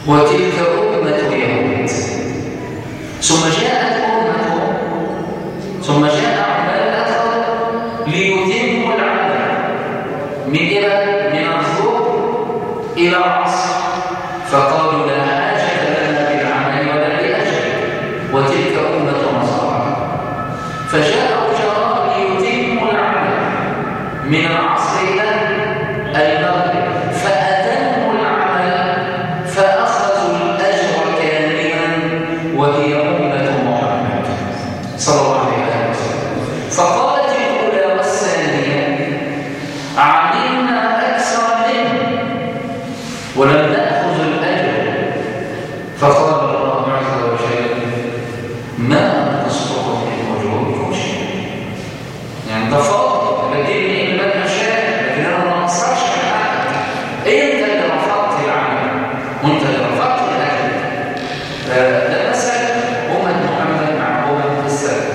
وتلك أمة يهود ثم جاءت أمة ثم جاء عمال آخر ليتموا العمل من إلى من الظهر إلى العصر فقالوا لا حاجة لنا بالعمل ولا بأجل وتلك أمة نصارى فجاء أجراء ليتموا العمل من العصر إلى المغرب فأتموا العمل فأخذوا الأجر كاملا وهي أمة محمد صلى الله عليه وسلم فقالت الأولى والثانية عملنا أكثر منه ولم نأخذ الأجر فقال الله عز وجل ما تسقط في وجوهكم شيء يعني ده فاضل لكن المنهج شاء لكن انا ما اقصرش عن حقك انت اللي رفضت العمل وانت اللي رفضت الاجر فده مثل امه محمد مع امه السلف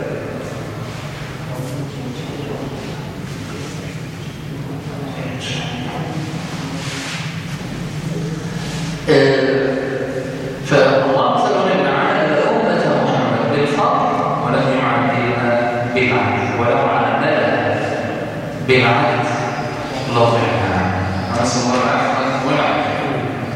فالله سبحانه وتعالى أمة محمد بالفضل ولم يعاملها بالعدل ولو عاملها بالعدل لطعها نسأل الله العافية والعافية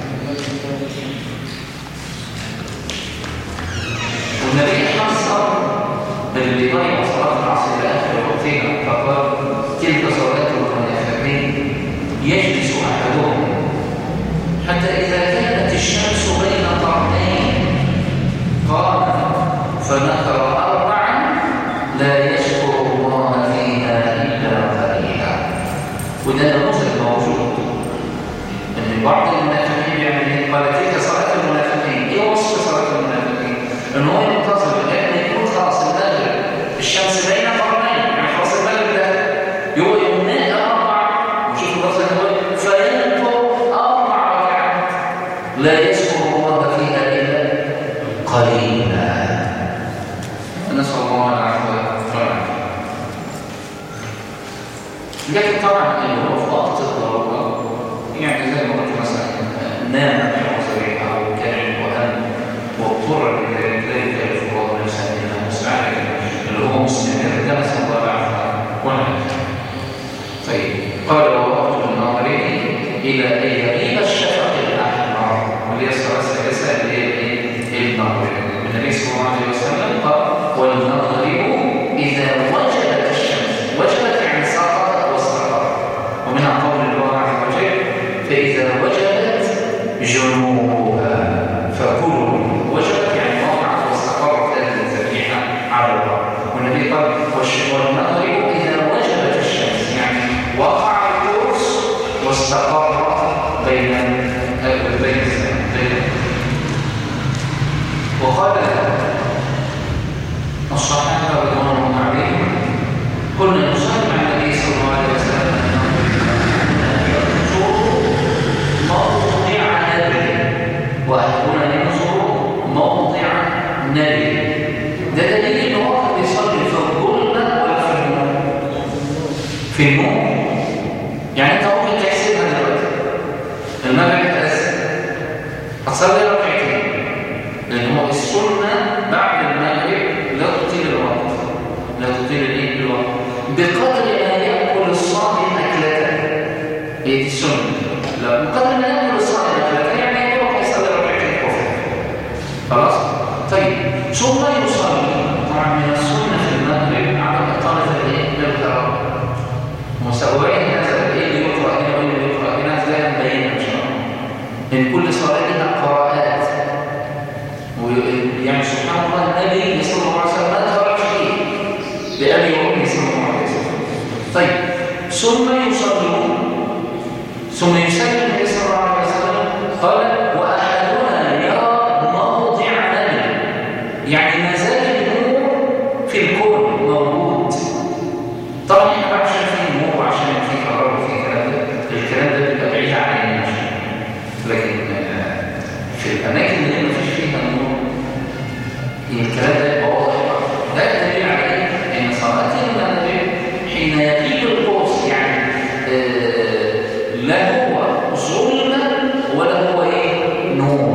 والنبي حصر اللي ضيع صلاة العصر إلى آخر وقتها فقال تلك صلاة المنافقين يجلس أحدهم حتى إذا كانت الشمس بين قرنين قام فنكر أربعا لا يشكر الله فيها إلا قليلا وده نموذج موجود ان بعض المنافقين بيعمل ايه؟ قال تلك صلاه المنافقين ايه وصف صلاه المنافقين؟ ان هو ينتظر لغايه يكون خلاص المغرب الشمس بين قرنين يعني خلاص المغرب ده يقول يوم نادى اربع وشوف الوصف ده فينكر اربع ركعات لا يذكر الله فيها الا قليلا نسال الله العفو والعافيه لكن طبعا اللي هو في وقت الضروره يعني زي ما قلت مثلا نام بعذر او كان وهم واضطر لذلك الفروض نفسه انها مساعده اللي هو مستمر ده نسال الله العفو والعافيه طيب قال ووقت النظر الى ان يغيب الشفق الاحمر واللي هي الصلاه الثالثه اللي هي ايه؟ المغرب النبي صلى الله عليه وسلم قال والمغرب اذا وجبت الشمس وجبت يعني سقطت واستقرت ومنها قول الله عز وجل فاذا وجبت جنوبها فكلوا وجبت يعني وقعت واستقرت هذه الذبيحه على الله والنبي قال والش- والمغرب اذا وجبت الشمس يعني وقع القرص واستقر بين بين بين وقال الصحابه رضوان الله عليهم كنا نصلي مع النبي صلى الله عليه وسلم ينظر موضع نبي واهلنا ينظر موضع نبي ده دليل ان هو كان بيصلي في الظلمه ولا في النور في النور يعني انت ممكن تحسبها دلوقتي المغرب اتأذن هتصلي ركعتين لان هو السنه بعد المغرب لا تطيل الوقت لا تطيل الايه الوقت بقدر ما ياكل الصائم اكلته هي دي السنه لا بقدر ما ياكل الصائم اكلته يعني يروح يصلي ركعتين كفر خلاص طيب ثم يصلي طبعا من السنه في المغرب على اقامه الايه للقراءه مسويا هذا الايه اللي يقرا هنا واللي يقرا هنا زي ما بينا ان شاء الله ان كل صلاه لها قراءات ويعني سبحان الله النبي صلى الله عليه وسلم ما ترك شيء بأبي وأمي صلى الله عليه وسلم طيب ثم يصلون ثم يسلم النبي صلى الله عليه وسلم قال وأحدنا يرى موضع نبي يعني ما زال النور في الكون موجود طبعا احنا بقى عشان في نور عشان في كهرباء وفي كلام ده الكلام ده بيبقى بعيد عننا لكن آه، في الاماكن اللي ما فيش فيها نور الكلام ده يبقى واضح ده دليل على ايه؟ ان صلاه المغرب حين يغيب القوس يعني آه، لا هو ظلمه ولا هو ايه؟ نور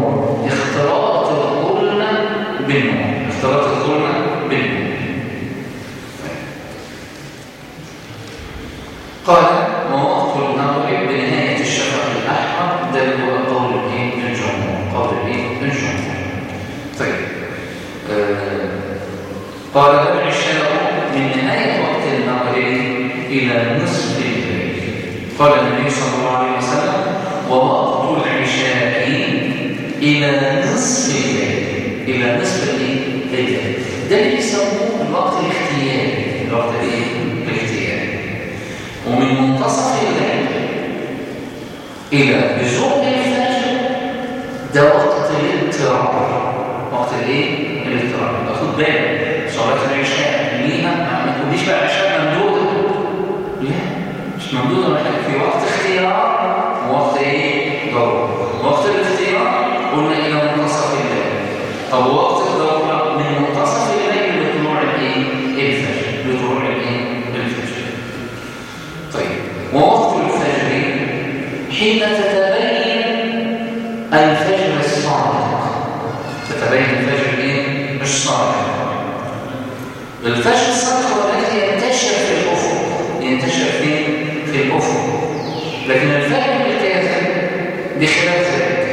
إلى نصف الليل قال النبي صلى الله عليه وسلم ووقت العشاء إلى نصف الليل إلى نصف الليل ده اللي بيسموه الوقت الاختياري الوقت الايه؟ الاختياري ومن منتصف الليل إلى بزوغ الفجر ده وقت الاضطراب وقت الايه؟ الاضطراب يبقى خد بالك صلاة العشاء ليها ما تقوليش بقى عشاء ممدودة لا مش ممدودة ولا حاجة في وقت اختيار ووقت ايه؟ ضرورة وقت الاختيار قلنا إلى منتصف الليل طب وقت الضرورة من منتصف الليل لطلوع الايه؟ الفجر لطلوع الايه؟ الفجر طيب ووقت الفجر حين تتبين الفجر الصادق تتبين الفجر ايه؟ الصادق الفجر الصادق هو الذي ينتشر في الافق ينتشر فين؟ في الافق لكن الفجر الكاذب بخلاف ذلك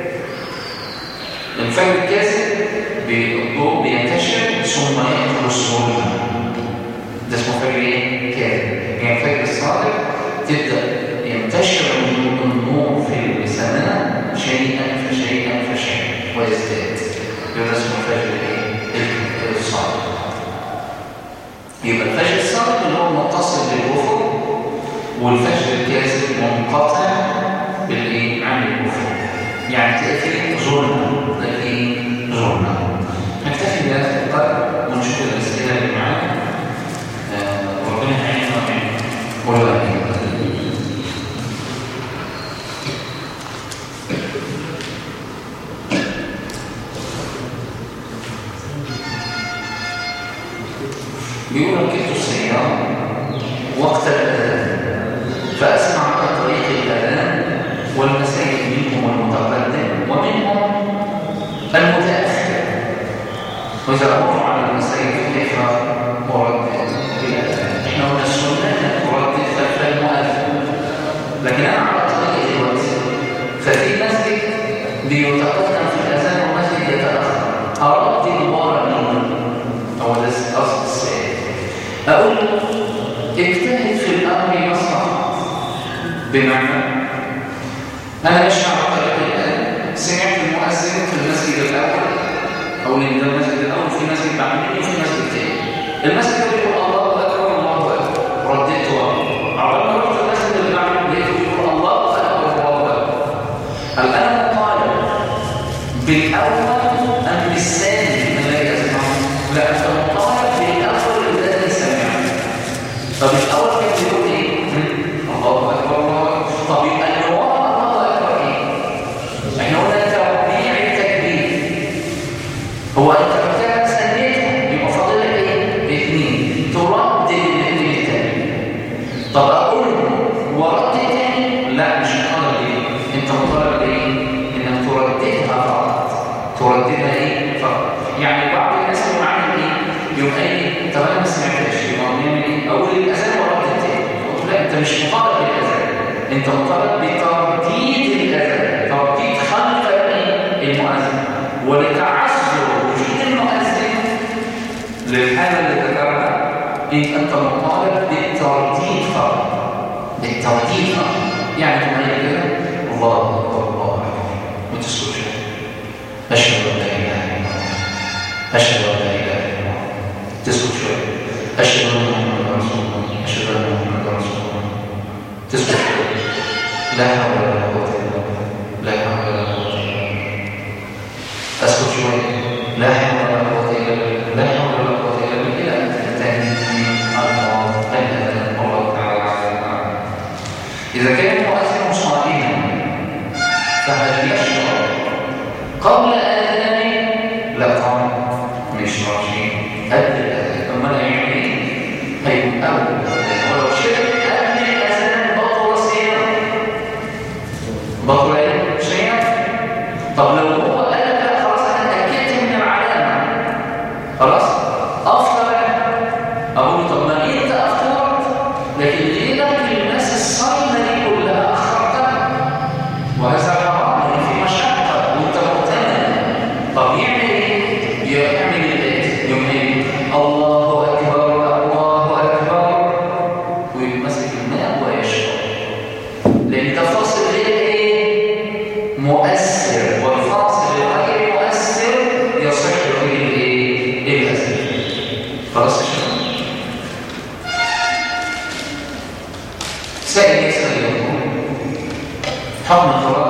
الفجر الكاذب بالضوء بينتشر ثم يدخل الظلمه ده اسمه فجر ايه؟ كاذب يعني الفجر الصادق تبدا ينتشر النور في السماء شيئا فشيئا فشيئا ويزداد يبقى اسمه الفجر ايه؟ الصادق يبقى الفجر الصادق اللي هو متصل بالافق والفجر الكاذب منقطع بالايه؟ عن الافق يعني تلاقي فيه ظلمه تلاقي فيه ظلمه نكتفي بهذا القدر ونشوف الاسئله اللي معانا آه، وربنا يعيننا ويعين ولا يعين بيقول ركبت السيارة وقت الأذان فأسمع طريق الأذان والمساجد منهم المتقدم ومنهم المتأخر وإذا أمر على المساجد كيف أردد بالأذان إحنا قلنا السنة أنك تردد خلف المؤذن لكن أنا على طريق دلوقتي ففي مسجد بيتقدم في الأذان ومسجد يتأخر أردد ورا مين هو ده أصل السؤال أقول اجتهد في الأمر مصلحة بمعنى أنا مش على طريق الآن سمعت المؤذن في المسجد الأول أو اللي ده المسجد الأول في مسجد بعد مني وفي مسجد تاني المسجد اللي يقول الله أكبر الله أكبر رديت ورا عقبال ما رحت المسجد اللي بعد لقيته بيقول الله أكبر الله أكبر هل أنا مطالب بالأول أم بالثاني الذي أسمعه؟ لا أنت مطالب بالأول الذي سمعه طب الأول كان بيقول إيه؟ الله أكبر الله أكبر طب يبقى اللي ورا الله أكبر إيه؟ إحنا قلنا تربيع التكبير هو أنت بتاعك سنتها يبقى فاضل لك إيه؟ اثنين تردد الاثنين التاني طب أقول ورد تاني؟ لا مش مطالب بيه أنت مطالب بإيه؟ إنك ترددها فقط ترددها إيه؟ فقط يعني بعض الناس اللي معانا إيه؟ يبقى إيه؟ طب أنا ما سمعتش يبقى نعمل إيه؟ أقول الأذان ورد التاني قلت لا أنت مش مطالب بالأذان أنت مطالب بترديد الأذان ترديد خلف الإيه؟ المؤذن ولتعذر وجود المؤذن للحالة اللي ذكرها إيه أنت مطالب بالترديد فقط بالترديد فقط يعني تقول كده الله أكبر الله أكبر ما تسكتش أشهد أن لا إله إلا الله أشهد أن لا إله إلا الله تسكت شوية أشهد أن محمدا رسول الله أشهد أن محمدا رسول الله تسكت شوية لا حول ولا قوة إلا بالله لا حول ولا قوة إلا بالله أسكت شوية لا حول ولا قوة إلا بالله لا حول ولا قوة إلا بالله إلى أن تنتهي من ألفاظ الأذان الله تعالى على إذا كان المؤذن صائما فهل يشرع قبل آذانه؟ لا طبعا مش راشي قبل الآذان أما لا يعني إيه؟ هيكون أول ولو شرب قبل الآذان بطل صيام بطل إيه؟ صيام طب لو هو قال لك لا خلاص أنا اتأكدت من العلامة خلاص أفطر أقول له طب ما أنت أفطرت لكن ليه لك الناس الصايمة دي كلها أخرتها وهذا حرام لأن في مشقة وأنت مؤتمن يمسك الماء ويشرب لان ده فاصل غير ايه مؤثر والفاصل غير مؤثر يصح به الايه الغسل خلاص يا شباب سائل يسأل يقول حكم الخلاص